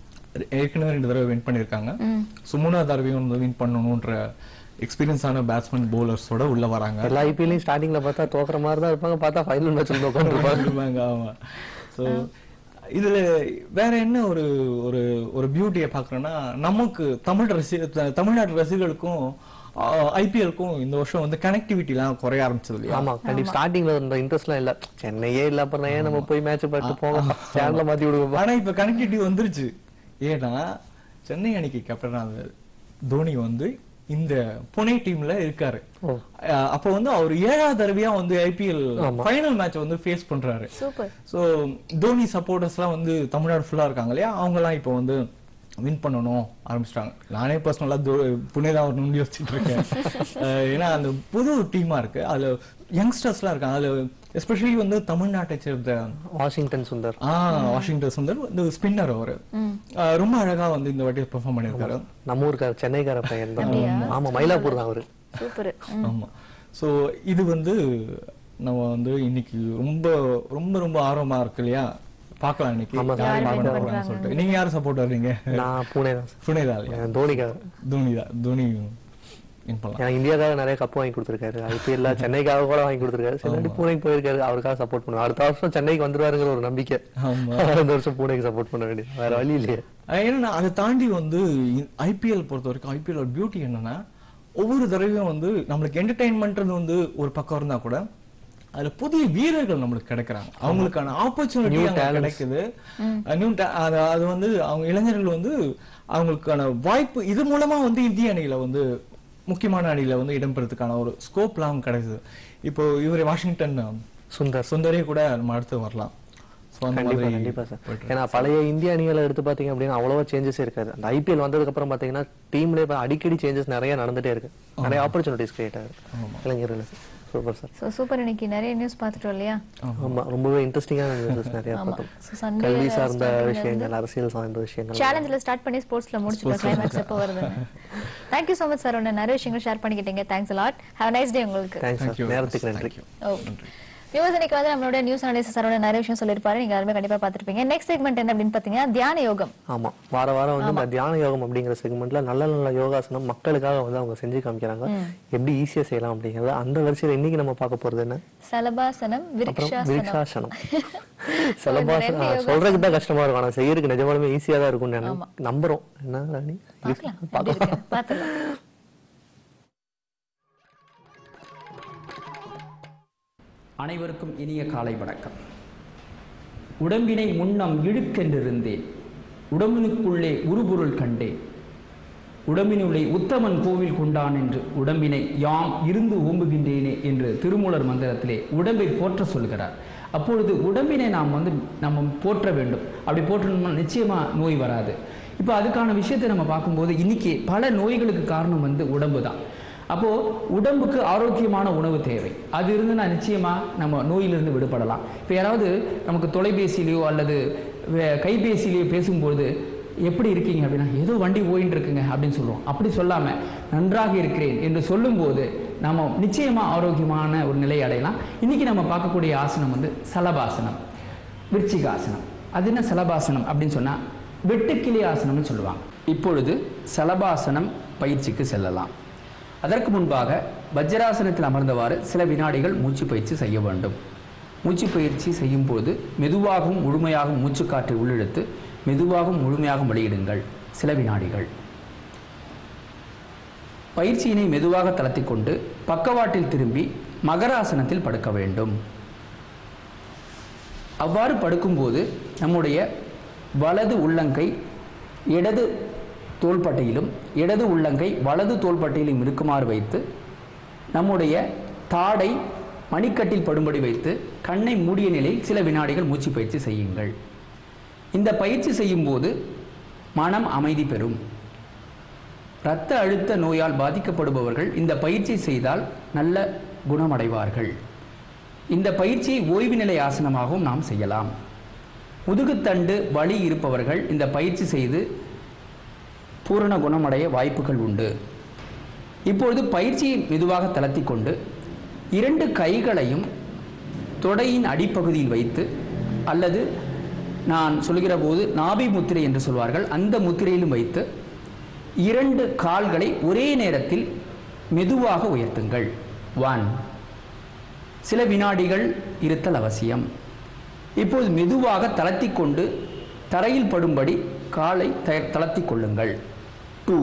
ஏற்கனவே ரெண்டு தடவை வின் பண்ணியிருக்காங்க ஸோ மூணாவது தடவையும் வந்து வின் பண்ணணுன்ற எக்ஸ்பீரியன்ஸான பேட்ஸ்மேன் பவுலர்ஸோட உள்ள வராங்க எல்லா ஐபிஎல்லையும் ஸ்டார்டிங்ல பார்த்தா தோக்குற மாதிரி தான் இருப்பாங்க பார்த்தா ஃபைனல் மேட்ச் வந்து உட்காந்துருப்பாங்க இருப்பாங்க ஆமா ஸோ இதுல வேற என்ன ஒரு ஒரு ஒரு பியூட்டியை பார்க்கறோம்னா நமக்கு தமிழ் ரசி த- தமிழ்நாட்டு ரசிகர்களுக்கும் ஐபிஎல்க்கும் இந்த வருஷம் வந்து கனெக்டிவிட்டிலாம் குறைய ஆரம்பிச்சது இல்லையா ஆமா கண்டிப்பா ஸ்டார்டிங்ல இந்த இன்ட்ரெஸ்ட்லாம் இல்ல சென்னையே இல்ல அப்புறம் ஏன் நம்ம போய் மேட்ச் பார்த்து போங்க சேனல்ல மாத்தி விடுவோம் ஆனா இப்ப கனெக்டிவிட்டி வந்துருச்சு ஏன்னா சென்னை அணிக்கு கேப்டனா தோனி வந்து இந்த புனே டீம்ல இருக்காரு ஓ. அஹ் அப்ப வந்து அவர் ஏழாவது தடவையா வந்து ஐபிஎல் ஃபைனல் மேட்ச் வந்து ஃபேஸ் பண்றாரு சூப்பர் ஸோ தோனி சப்போர்ட்டர்ஸ்லாம் வந்து தமிழ்நாடு ஃபுல்லா இருக்காங்க இல்லையா அவங்கலாம் இப்போ வந்து வின் பண்ணணும் ஆரம்பிச்சிட்டாங்க நானே பர்சனலாக புனே தான் வரணும்னு யோசிச்சுட்டு இருக்கேன் அஹ் ஏன்னா அந்த புது டீமா இருக்கு அதுல யங்ஸ்டர்ஸ்லாம் இருக்காங்க அதுல எஸ்பெஷலி வந்து தமிழ்நாட்டை சேர்ந்த வாஷிங்டன் சுந்தர் ஆ வாஷிங்டன் சுந்தர் இந்த ஸ்பின்னர் அவரு அஹ் ரொம்ப அழகா வந்து இந்த வாட்டி பெர்ஃபார்ம் பண்ணியிருக்காரு நம்ம ஊருக்கார சென்னைக்கார பையன் தான் ஆமா மயிலாப்பூர் தான் அவரு சூப்பர் ஆமா சோ இது வந்து நம்ம வந்து இன்னைக்கு ரொம்ப ரொம்ப ரொம்ப ஆர்வமா இருக்கு இல்லையா பார்க்கலாம் இன்னைக்கு ஆமா, யார் யார் win win பண்ணுவாங்கன்னு சொல்லிட்டு நீங்க யார் சப்போர்ட் வர்றீங்க நான் பூனே தான் புனேதா இல்லையா தோனிக்காக தோனி தான் தோனி வின் பண்ணலாம் எனக்கு இந்தியாக்காக நிறைய கப்பு வாங்கி கொடுத்துருக்காரு ஐபிஎல்ல சென்னைக்காக கூட வாங்கி கொடுத்துருக்காரு சரி பூனேக்கு போயிருக்காரு அவருக்காக சப்போர்ட் பண்ணுவோம் அடுத்த வருஷம் சென்னைக்கு வந்துருவாருங்கிற ஒரு நம்பிக்கை ஆமா இந்த வருஷம் பூனேக்கு சப்போர்ட் பண்ண வேண்டியது வேற வழி இல்லையே அஹ் ஏன்னா அதை தாண்டி வந்து ஐபிஎல் பொறுத்த வரைக்கும் ஐபிஎல் ஒரு பியூட்டி என்னன்னா ஒவ்வொரு தடவையும் வந்து நம்மளுக்கு என்டர்டைன்மெண்ட் வந்து ஒரு பக்கம் இருந்தா கூட அதுல புதிய வீரர்கள் நம்மளுக்கு கிடைக்கிறாங்க அவங்களுக்கான ஆப்பர்ச்சுனிட்டி அங்க கிடைக்குது நியூ அது வந்து அவங்க இளைஞர்கள் வந்து அவங்களுக்கான வாய்ப்பு இது மூலமா வந்து இந்திய அணியில வந்து முக்கியமான அணியில வந்து இடம்பெறதுக்கான ஒரு ஸ்கோப்லாம் கிடைக்குது இப்போ இவர் வாஷிங்டன் சுந்தர் சுந்தரே கூட நம்ம அடுத்து வரலாம் So, அந்த கண்டிப்பா மாதிரி கண்டிப்பா சார் ஏன்னா பழைய இந்திய அணிகளை எடுத்து பாத்தீங்க அப்படின்னா அவ்வளவா சேஞ்சஸ் இருக்காது அந்த ஐபிஎல் வந்ததுக்கு அப்புறம் பாத்தீங்கன்னா டீம்ல இப்ப அடிக்கடி சேஞ்சஸ் நிறைய நடந்துட்டே இருக்கு நிறைய ஆப்பர்ச்சுனிட்டிஸ் கிரியேட் ஆகுது இளைஞர்களுக்கு சூப்பர் சார் ஸோ சூப்பர் இன்னைக்கு நிறைய நியூஸ் பார்த்துட்டோம் இல்லையா ஆமா ரொம்பவே இன்ட்ரெஸ்டிங்கான நியூஸஸ் நிறைய ஆமா பார்த்தோம் ஸோ சண்டே கல்வி சார்ந்த விஷயங்கள் அரசியல் சார்ந்த விஷயங்கள் சேலஞ்சில் ஸ்டார்ட் பண்ணி ஸ்போர்ட்ஸ்ல முடிச்சுக்கலாம் கிளைமேக்ஸ் எப்போ வருது தேங்க்யூ ஸோ மச் சார் உன்ன நிறைய விஷயங்கள் ஷேர் பண்ணிக்கிட்டீங்க thanks lot have nice day உங்களுக்கு தேங்க்ஸ் Thank you. சார் நேரத்துக்கு Thank நன்றி you. ஓ நியூஸ் இன்னைக்கு வந்து நம்மளோட நியூஸ் அனாலிசிஸ் சாரோட நிறைய விஷயம் சொல்லியிருப்பாரு நீங்க எல்லாருமே கண்டிப்பா பார்த்திருப்பீங்க நெக்ஸ்ட் செக்மெண்ட் என்ன அப்படின்னு பாத்தீங்கன்னா தியான யோகம் ஆமா வார வாரம் வந்து இந்த தியான யோகம் அப்படிங்கிற செக்மெண்ட்ல நல்ல நல்ல யோகாசனம் மக்களுக்காக வந்து அவங்க செஞ்சு காமிக்கிறாங்க எப்படி ஈஸியா செய்யலாம் அப்படிங்கறது அந்த வரிசையில இன்னைக்கு நம்ம பார்க்க போறது என்ன சலபாசனம் அப்புறம் விருக்ஷாசனம் விருக்ஷாசனம் ரெண்டு சிலபாசனம் யோகாசனம். சொல்றதுக்கு தான் கஷ்டமா இருக்கும் ஆனா செய்யறதுக்கு நிஜமாலுமே ஈஸியா தான் இருக்கும் நான் நம்புறோம் என்ன ராணி பார்க்கலாம் எப்படி இருக்குன்னு பார்த்துடலாம் அனைவருக்கும் இனிய காலை வணக்கம் உடம்பினை முன்னம் இழுக்கென்றிருந்தேன் உடம்பினுக்குள்ளே உருபொருள் கண்டேன் உடம்பினுள்ளே உத்தமன் கோவில் கொண்டான் என்று உடம்பினை யாம் இருந்து ஓம்புகின்றேனே என்று திருமூலர் மந்திரத்திலே உடம்பை போற்ற சொல்கிறார் அப்பொழுது உடம்பினை நாம் வந்து நம்ம போற்ற வேண்டும் அப்படி போற்றணும்னா நிச்சயமா நோய் வராது இப்போ அதுக்கான விஷயத்தை நம்ம பார்க்கும்போது இன்னைக்கு பல நோய்களுக்கு காரணம் வந்து உடம்பு தான் அப்போ உடம்புக்கு ஆரோக்கியமான உணவு தேவை அது இருந்துன்னா நிச்சயமா நம்ம நோயிலிருந்து விடுபடலாம் இப்போ யாராவது நமக்கு தொலைபேசியிலையோ அல்லது வே- கைபேசியிலையோ பேசும்போது எப்படி இருக்கீங்க அப்படின்னா ஏதோ வண்டி ஓயின்னு இருக்குங்க அப்படின்னு சொல்லுவோம் அப்படி சொல்லாம நன்றாக இருக்கிறேன் என்று சொல்லும்போது நம்ம நிச்சயமா ஆரோக்கியமான ஒரு நிலை அடையலாம் இன்னைக்கு நம்ம பார்க்கக்கூடிய ஆசனம் வந்து சலபாசனம் விருச்சிகாசனம் அது என்ன சலபாசனம் அப்படின்னு சொன்னா வெட்டுக்கிளி ஆசனம்னு சொல்லுவாங்க இப்பொழுது சலபாசனம் பயிற்சிக்கு செல்லலாம் அதற்கு முன்பாக வஜ்ராசனத்தில் அமர்ந்தவாறு சில வினாடிகள் மூச்சு பயிற்சி செய்ய வேண்டும் மூச்சு பயிற்சி செய்யும் பொழுது மெதுவாகவும் முழுமையாகவும் மூச்சு காற்றை உள்ளிழுத்து மெதுவாகவும் முழுமையாகவும் வெளியிடுங்கள் சில வினாடிகள் பயிற்சியினை மெதுவாக தளர்த்திக் கொண்டு பக்கவாட்டில் திரும்பி மகராசனத்தில் படுக்க வேண்டும் அவ்வாறு படுக்கும்போது நம்முடைய வலது உள்ளங்கை இடது தோள்பட்டையிலும் இடது உள்ளங்கை வலது தோள்பட்டையிலும் இருக்குமாறு வைத்து நம்முடைய தாடை மணிக்கட்டில் படும்படி வைத்து கண்ணை மூடிய நிலையில் சில வினாடிகள் மூச்சு பயிற்சி செய்யுங்கள் இந்த பயிற்சி செய்யும்போது மனம் அமைதி பெறும் இரத்த அழுத்த நோயால் பாதிக்கப்படுபவர்கள் இந்த பயிற்சி செய்தால் நல்ல குணமடைவார்கள் இந்த பயிற்சியை ஓய்வு நிலை ஆசனமாகவும் நாம் செய்யலாம் முதுகுத்தண்டு வலி இருப்பவர்கள் இந்த பயிற்சி செய்து பூரண குணமடைய வாய்ப்புகள் உண்டு இப்பொழுது பயிற்சியை மெதுவாக தளர்த்தி கொண்டு இரண்டு கைகளையும் தொடையின் அடிப்பகுதியில் வைத்து அல்லது நான் சொல்கிற போது நாபி முத்திரை என்று சொல்வார்கள் அந்த முத்திரையிலும் வைத்து இரண்டு கால்களை ஒரே நேரத்தில் மெதுவாக உயர்த்துங்கள் ஒன் சில வினாடிகள் இருத்தல் அவசியம் இப்போது மெதுவாக தளர்த்தி கொண்டு தரையில் படும்படி காலை த- தளர்த்திக் கொள்ளுங்கள் டூ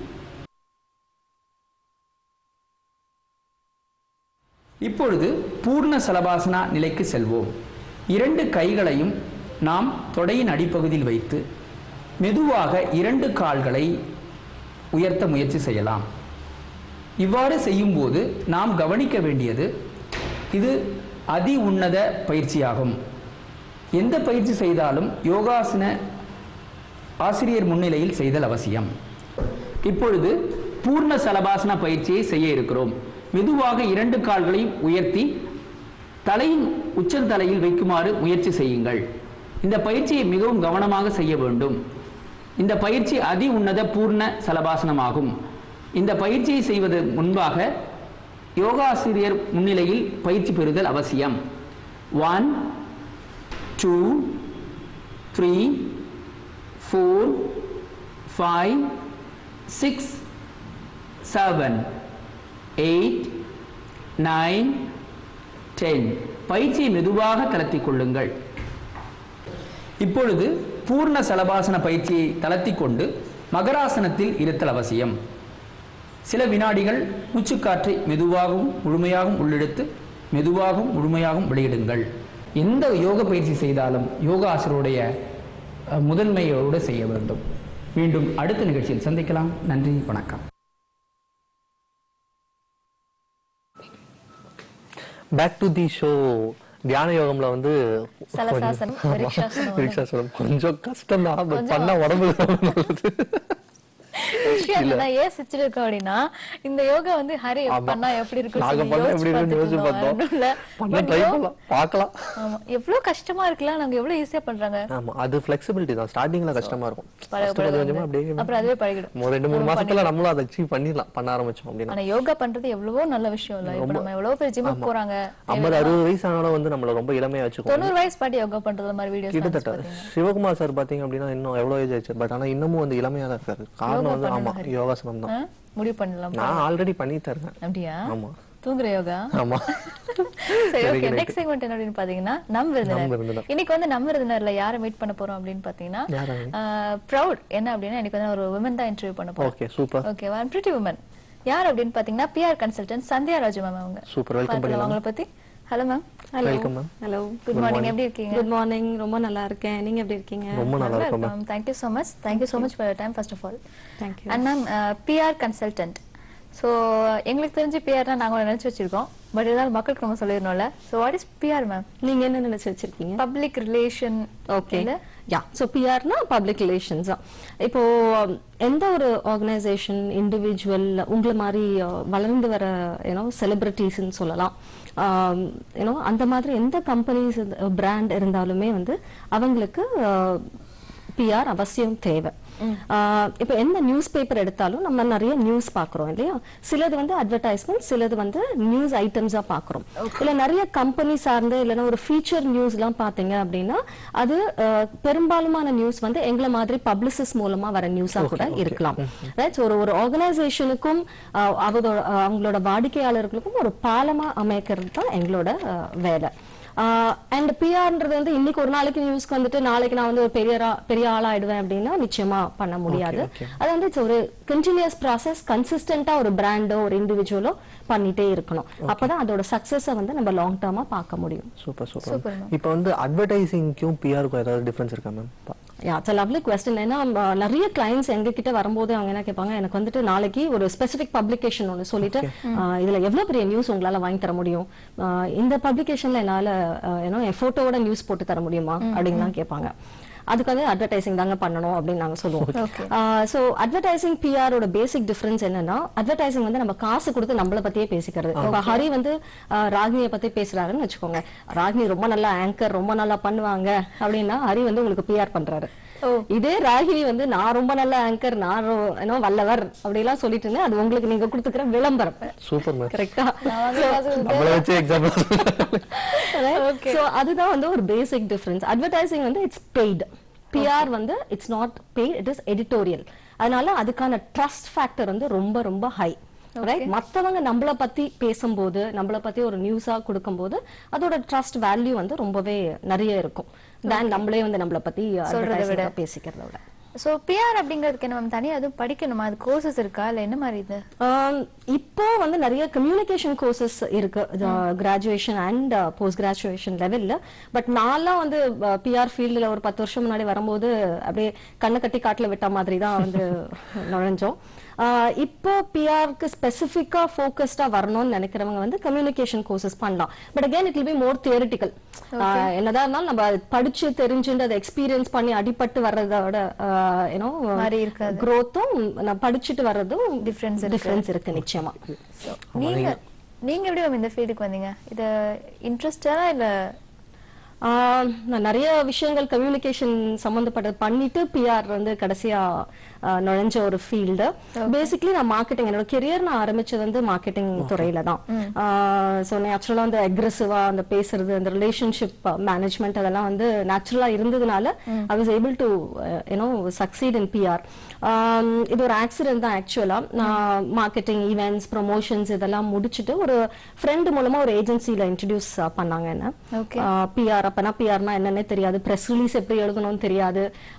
இப்பொழுது பூர்ண சலபாசனா நிலைக்கு செல்வோம் இரண்டு கைகளையும் நாம் தொடையின் அடிப்பகுதியில் வைத்து மெதுவாக இரண்டு கால்களை உயர்த்த முயற்சி செய்யலாம் இவ்வாறு செய்யும்போது நாம் கவனிக்க வேண்டியது இது அதி உன்னத பயிற்சியாகும் எந்த பயிற்சி செய்தாலும் யோகாசன ஆசிரியர் முன்னிலையில் செய்தல் அவசியம் இப்பொழுது பூர்ண சலபாசன பயிற்சியை செய்ய இருக்கிறோம் மெதுவாக இரண்டு கால்களையும் உயர்த்தி தலையின் உச்சல் தலையில் வைக்குமாறு முயற்சி செய்யுங்கள் இந்த பயிற்சியை மிகவும் கவனமாக செய்ய வேண்டும் இந்த பயிற்சி அதி உன்னத பூர்ண சலபாசனமாகும் இந்த பயிற்சியை செய்வது முன்பாக யோகாசிரியர் முன்னிலையில் பயிற்சி பெறுதல் அவசியம் one two three four five six seven eight nine ten பயிற்சியை மெதுவாக தளர்த்திக் கொள்ளுங்கள் இப்பொழுது பூர்ண சலபாசன பயிற்சியை தளர்த்திக் கொண்டு மகராசனத்தில் இருத்தல் அவசியம் சில வினாடிகள் மூச்சுக்காற்றை மெதுவாகவும் முழுமையாகவும் உள்ளெடுத்து மெதுவாகவும் முழுமையாகவும் வெளியிடுங்கள் எந்த யோக பயிற்சி செய்தாலும் யோகா ஆசிரியருடைய அஹ், முதன்மையோடு செய்ய வேண்டும் மீண்டும் அடுத்த நிகழ்ச்சியில் சந்திக்கலாம் நன்றி வணக்கம் பேக் டு தி ஷோ தியான யோகம்ல வந்து சலசாசனம், ஆமா, விருக்ஷாசனம். விருக்ஷாசனம். கொஞ்சம் கஷ்டம் தான் கொஞ்சம் பண்ண உடம்புக்கு ரொம்ப நல்லது விஷயம் என்னன்னா ஏன் சிரிச்சிட்டு இருக்கோம் அப்படின்னா இந்த யோகா வந்து ஹரி ஆமா. பண்ணா எப்படி இருக்கும் நாங்க சொல்லி பண்ணா யோசிச்சு எப்படி இருக்குன்னு பார்த்துட்டு யோசிச்சு இருந்தோம். பார்த்தோம். நடுவுல. பண்ண But ட்ரை யோ- பண்ணலாம் பார்க்கலாம் ஆமா எவ்வளவு கஷ்டமா இருக்குல்ல நாங்க எவ்வளவு ஈஸியா பண்றாங்க ஆமா அது ஃபிளெக்சிபிலிட்டி தான் ஸ்டார்டிங்ல கஷ்டமா இருக்கும் பழக First பழக கொஞ்சம் வந்து. கொஞ்சமா அப்படியே அப்புறம் அதுவே பழகிடும் ஒரு ரெண்டு மூணு மாசத்துல நம்மளும் அதை அச்சீவ் பண்ணிடலாம் பண்ண ஆரம்பிச்சோம் அப்படின்னா ஆனா யோகா பண்றது எவ்வளவோ நல்ல விஷயம் இல்ல இப்ப நம்ம எவ்வளவு பேர் ஜிம்முக்கு போறாங்க ஐம்பது அறுபது வயசு ஆனாலும் வந்து நம்மள ரொம்ப இளமையா வச்சுக்கோம் தொண்ணூறு வயசு பாட்டி யோகா பண்றது மாதிரி வீடியோஸ் கிட்டத்தட்ட சிவகுமார் சார் பாத்தீங்க அப்படின்னா இன்னும் எவ்வளவு ஏஜ் ஆயிடுச்சு பட் ஆனா இன்னமும் வந்து இளமையா தான் இருக்காரு காரணம் வந்து ஆமா யோகாசனம் தான் முடிவு பண்ணலாம் நான் ஆல்ரெடி பண்ணிட்டு தான் இருக்கேன் அப்படியா ஆமா தூங்குற யோகா ஆமா சரி ஓகே நெக்ஸ்ட் செக்மெண்ட் என்ன அப்படின்னு பாத்தீங்கன்னா நம் நம் விருந்தினர் விருந்தினர். இன்னைக்கு வந்து நம் விருந்தினர்ல யாரை மீட் பண்ண போறோம் அப்படின்னு பாத்தீங்கன்னா யாரை? ப்ரௌட் என்ன அப்படின்னா இன்னைக்கு வந்து ஒரு விமன் தான் இன்டர்வியூ பண்ண போறோம் okay super okay one pretty woman யார் அப்படின்னு பாத்தீங்கன்னா PR consultant Sandhya Raju ma'am அவங்க சூப்பர் வெல்கம் பார்க்கலாம் அவங்கள பத்தி hello ma'am hello welcome ma'am hello good morning எப்படி இருக்கீங்க குட் மார்னிங் ரொம்ப நல்லா இருக்கேன் நீங்க எப்படி இருக்கீங்க ரொம்ப நல்லா இருக்கும் ma'am ma'am thank you so much thank you so much for time first of all Thank you. And ma'am PR consultant so எங்களுக்கு தெரிஞ்சு பிஆர்னா நாங்க ஒண்ணு நினைச்சு வச்சிருக்கோம் பட் இருந்தாலும் மக்களுக்கு நம்ம சொல்லிடணும்ல so what is PR ma'am நீங்க என்ன நினைச்சு வச்சிருக்கீங்க public relation okay ya so பிஆர்னா பப்ளிக் ரிலேஷன்ஸ் தான் இப்போ um, எந்த ஒரு ஆர்கனைசேஷன் இண்டிவிஜுவல் உங்களை மாதிரி uh, வளர்ந்து வர யூனோ செலிபிரிட்டிஸ்ன்னு சொல்லலாம் யூனோ அந்த மாதிரி எந்த கம்பெனிஸ் பிராண்ட் இருந்தாலுமே வந்து அவங்களுக்கு பிஆர் அவசியம் தேவை ஆஹ் இப்போ எந்த நியூஸ் பேப்பர் எடுத்தாலும் நம்ம நிறைய நியூஸ் பார்க்குறோம் இல்லையா சிலது வந்து அட்வர்டைஸ்மெண்ட் சிலது வந்து நியூஸ் ஐட்டம்ஸா பார்க்குறோம் இல்ல நிறைய கம்பெனி சார்ந்து இல்லைன்னா ஒரு ஃபீச்சர் நியூஸ்லாம் பார்த்தீங்க அப்படின்னா அது ஆஹ் பெரும்பாலுமான நியூஸ் வந்து எங்களை மாதிரி பப்ளிசிஸ் மூலமா வர நியூஸா கூட இருக்கலாம் ரைட் ஒரு ஒரு ஆர்கனைசேஷனுக்கும் அவங்களோட அவங்களோட வாடிக்கையாளர்களுக்கும் ஒரு பாலமா அமைக்கிறது தான் எங்களோட ஆஹ் வேலை அண்ட் பிஆர்ன்றது வந்து இன்னைக்கு ஒரு நாளைக்கு நியூஸ்க்கு வந்துட்டு நாளைக்கு நான் வந்து ஒரு பெரிய ரா- பெரிய ஆளாயிடுவேன் அப்படின்னா நிச்சயமா பண்ண முடியாது அது வந்து it's ஒரு கண்டினியூஸ் ப்ராசஸ் கன்சிஸ்டன்டா ஒரு பிராண்டோ ஒரு இண்டிவிஜுவலோ பண்ணிட்டே இருக்கணும் அப்பதான் அதோட சக்சஸை வந்து நம்ம லாங் டேர்மா பார்க்க முடியும் சூப்பர் சூப்பர் இப்போ வந்து அட்வர்டைசிங்க்கும் பிஆருக்கும் ஏதாவது டிஃபரன்ஸ் இருக்கா ma'am ya it's lovely question ஏன்னா ம, நிறைய கிளைண்ட்ஸ் எங்க கிட்ட வரும்போது அவங்க என்ன கேட்பாங்க எனக்கு வந்துட்டு நாளைக்கு ஒரு ஸ்பெசிபிக் பப்ளிகேஷன் ஒன்று சொல்லிட்டு ஆ, இதுல எவ்வளவு பெரிய நியூஸ் உங்களால வாங்கி தர முடியும் ஆ, இந்த பப்ளிகேஷன்ல என்னால ஏன்னா என் போட்டோவோட நியூஸ் போட்டு தர முடியுமா அப்படின்லாம் கேட்பாங்க அதுக்கு வந்து அட்வர்டைசிங் தாங்க பண்ணணும் அப்படின்னு நாங்க சொல்லுவோம் ஸோ அட்வர்டைசிங் பிஆரோட பேசிக் டிஃபரன்ஸ் என்னன்னா அட்வர்டைசிங் வந்து நம்ம காசு கொடுத்து நம்மள பத்தியே பேசிக்கிறது இப்ப ஹரி வந்து ஆஹ், ராகினியை பத்தி பேசுறாருன்னு வச்சுக்கோங்க ராகினி ரொம்ப நல்லா ஆங்கர் ரொம்ப நல்லா பண்ணுவாங்க அப்படின்னா ஹரி வந்து உங்களுக்கு பிஆர் பண்றாரு இதே ராகினி வந்து நான் ரொம்ப நல்ல ஆங்கர் நான் ரொ- என்ன வல்லவர் அப்படிலாம் சொல்லிட்டு இருந்தேன் அது உங்களுக்கு நீங்க கொடுத்துக்கிற விளம்பரம் சூப்பர் மேம் கரெக்டா நம்மள வச்சு எக்ஸாம்பிள் சோ அதுதான் வந்து ஒரு பேசிக் டிஃபரன்ஸ் அட்வர்டைசிங் வந்து இட்ஸ் பெய்டு பிஆர் வந்து it's not paid it is editorial அதனால அதுக்கான ட்ரஸ்ட் ஃபேக்டர் வந்து ரொம்ப ரொம்ப ஹை ரைட் மத்தவங்க நம்மள பத்தி பேசும்போது நம்மள பத்தி ஒரு நியூஸா கொடுக்கும்போது அதோட ட்ரஸ்ட் வேல்யூ வந்து ரொம்பவே நிறைய இருக்கும் தான் நம்மளே வந்து நம்மள பத்தி advertising-ஆ பேசிக்கிறத விட சோ பிஆர் அப்படிங்கிறதுக்கு என்ன மேம் தனியா எதுவும் படிக்கணுமா அது கோர்சஸ் இருக்கா இல்ல என்ன மாதிரி இது ஆம், இப்போ வந்து நிறைய கம்யூனிகேஷன் கோர்சஸ் இருக்கு கிராஜுவேஷன் அண்ட் போஸ்ட் கிராஜுவேஷன் லெவல்ல பட் நான்லாம் வந்து பிஆர் ஃபீல்டில் ஒரு பத்து வருஷம் முன்னாடி வரும்போது அப்படியே கண்ணை கட்டி காட்டுல விட்ட மாதிரி தான் வந்து நுழைஞ்சோம் ஆஹ், இப்போ பிஆருக்கு ஸ்பெசிஃபிக்கா ஃபோக்கஸ்டா வரணும்னு நினைக்கிறவங்க வந்து கம்யூனிகேஷன் கோர்சஸ் பண்ணலாம் but again it will be more theoretical என்னதான் இருந்தாலும் நம்ம அது படிச்சு தெரிஞ்சுட்டு அதை எக்ஸ்பீரியன்ஸ் பண்ணி அடிபட்டு வர்றதோட ஏன்னோ மாதிரி இருக்காது. growth-உம் நான் படிச்சுட்டு வர்றதும் Difference இருக்கு. டிஃபரன்ஸ் இருக்கு நிச்சயமா நீங்க நீங்க எப்படி மேம் இந்த ஃபீல்டுக்கு வந்தீங்க இது இன்ட்ரெஸ்டா இல்ல ஆஹ் நான் நிறைய விஷயங்கள் கம்யூனிகேஷன் சம்பந்தப்பட்டது பண்ணிட்டு பிஆர் வந்து கடைசியா ஆஹ், நுழைஞ்ச ஒரு ஃபீல்டு பேசிக்கலி நான் மார்க்கெட்டிங் என்னோட கெரியர் நான் ஆரம்பிச்சது வந்து மார்க்கெட்டிங் துறையில தான் ஸோ நேச்சுரலா அந்த அக்ரெசிவா அந்த பேசுறது அந்த ரிலேஷன்ஷிப் மேனேஜ்மெண்ட் அதெல்லாம் வந்து நேச்சுரலா இருந்ததுனால I was able to you know succeed in PR இது ஒரு ஆக்சிடென்ட் தான் ஆக்சுவலா நான் மார்க்கெட்டிங் ஈவெண்ட்ஸ் ப்ரொமோஷன்ஸ் இதெல்லாம் முடிச்சுட்டு ஒரு ஃப்ரெண்டு மூலமா ஒரு ஏஜென்சில இன்ட்ரடியூஸ் பண்ணாங்க என்ன Okay. பிஆர் அப்பனா பிஆர்னா என்னன்னே தெரியாது பிரஸ் ரிலீஸ் எப்படி எழுதணும்னு தெரியாது